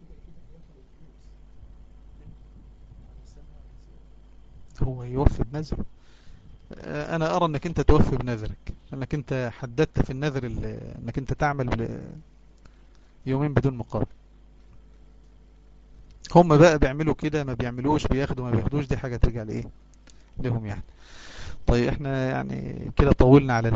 هو يوفي بنذره انا ارى انك انت توفي بنذرك انك انت حددت في النذر انك انت تعمل يومين بدون مقابل هم بقى بيعملوا كده ما بيعملوش بياخدوا ما بياخدوش دي حاجة ترجع لايه لهم يعني طيب احنا يعني كده طولنا على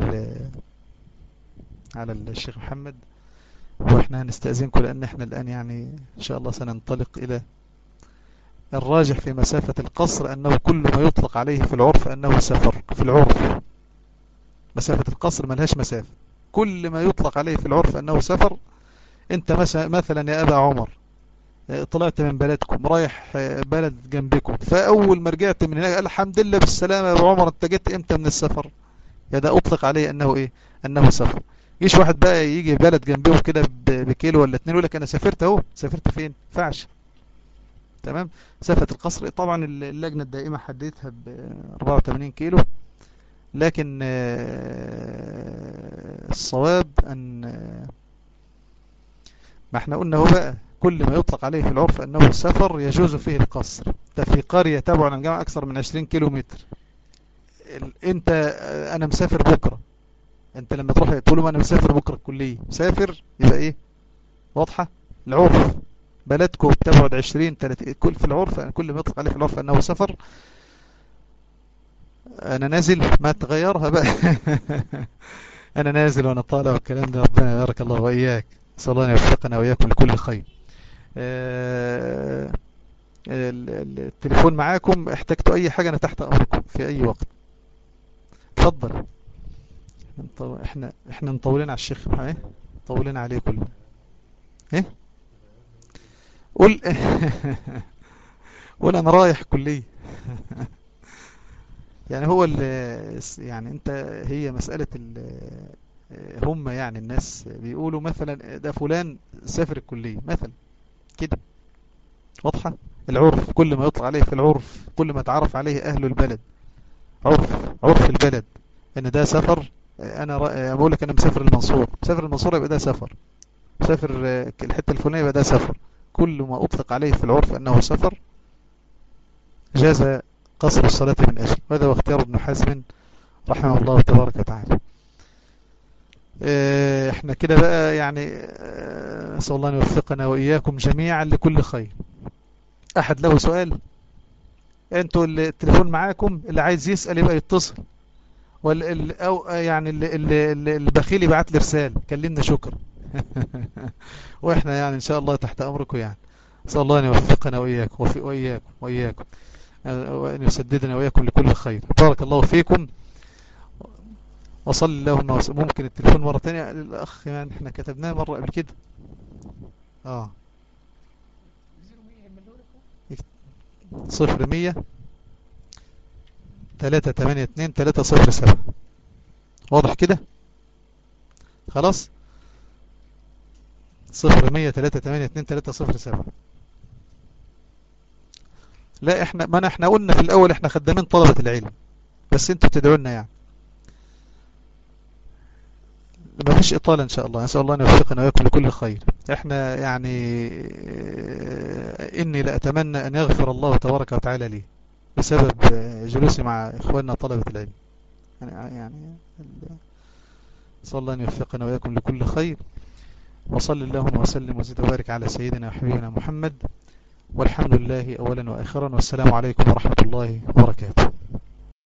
على الشيخ محمد واحنا هنستأذنكم لان احنا الان يعني ان شاء الله سننطلق الى الراجح في مسافة القصر انه كل ما يطلق عليه في العرف انه سفر في العرف مسافة القصر ملهاش مسافة كل ما يطلق عليه في العرف انه سفر انت مثلا يا ابا عمر طلعت من بلدكم رايح بلد جنبكم فاول ما رجعت من هناك الحمد لله بالسلامة يا ابو عمر انت جيت امتى من السفر يا ده اطلق عليه انه ايه انه سفر يجيش واحد بقى يجي بلد جنبه كده بكيلو ولا اتنين يقول لك انا سافرت اهو سافرت فين فعش تمام مسافة القصر طبعا اللجنة الدائمة حددتها ب 84 كيلو لكن الصواب ان ما احنا قلنا هو بقى كل ما يطلق عليه في العرف انه سفر يجوز فيه القصر ده في قرية تابعة عن الجامعة اكثر من 20 كيلو متر انت انا مسافر بكرة انت لما تروح تقول له انا مسافر بكرة الكلية مسافر يبقى ايه واضحة العرف بلدكم بتبعد 20 30 كل في العرف كل ما يطلق عليه في العرف انه سفر انا نازل ما تغيرها بقى انا نازل وانا طالع والكلام ده ربنا يبارك الله واياك صلى الله يوفقنا واياكم لكل خير التليفون معاكم احتجتوا اي حاجة انا تحت امركم في اي وقت اتفضل احنا احنا مطولين على الشيخ ايه مطولين عليه كله ايه قول قول انا رايح كلية يعني هو يعني انت هي مسألة هم يعني الناس بيقولوا مثلا ده فلان سافر الكلية مثلا كده واضحة العرف كل ما يطلع عليه في العرف كل ما تعرف عليه اهل البلد عرف عرف البلد ان ده سفر انا بقول لك انا مسافر المنصور مسافر المنصور يبقى ده سفر مسافر الحته الفلانيه يبقى ده سفر كل ما اطلق عليه في العرف انه سفر جاز قصر الصلاه من اجل وهذا هو اختيار ابن حزم رحمه الله تبارك وتعالى احنا كده بقى يعني اسال الله ان يوفقنا واياكم جميعا لكل خير احد له سؤال انتوا التليفون معاكم اللي عايز يسال يبقى يتصل وال او يعني البخيل يبعت لي رساله كلمنا شكرا واحنا يعني ان شاء الله تحت امركم يعني اسال الله ان يوفقنا واياكم وفي واياكم واياكم وان يسددنا واياكم لكل خير بارك الله فيكم وصل اللهم وسلم ممكن التليفون مرة تانية للأخ يعني احنا كتبناه مرة قبل كده اه صفر مية تلاتة تمانية اتنين تلاتة صفر سبعة واضح كده خلاص صفر مية تلاتة تمانية اتنين تلاتة صفر سبعة لا احنا ما احنا قلنا في الاول احنا خدامين طلبة العلم بس انتوا بتدعونا يعني ما فيش إطالة إن شاء الله نسأل الله أن يوفقنا وياكم لكل خير إحنا يعني إني لأتمنى أن يغفر الله تبارك وتعالى لي بسبب جلوسي مع إخواننا طلبة العلم يعني يعني نسأل الله أن يوفقنا وياكم لكل خير وصل اللهم وسلم وزد وبارك على سيدنا وحبيبنا محمد والحمد لله أولا وآخرا والسلام عليكم ورحمة الله وبركاته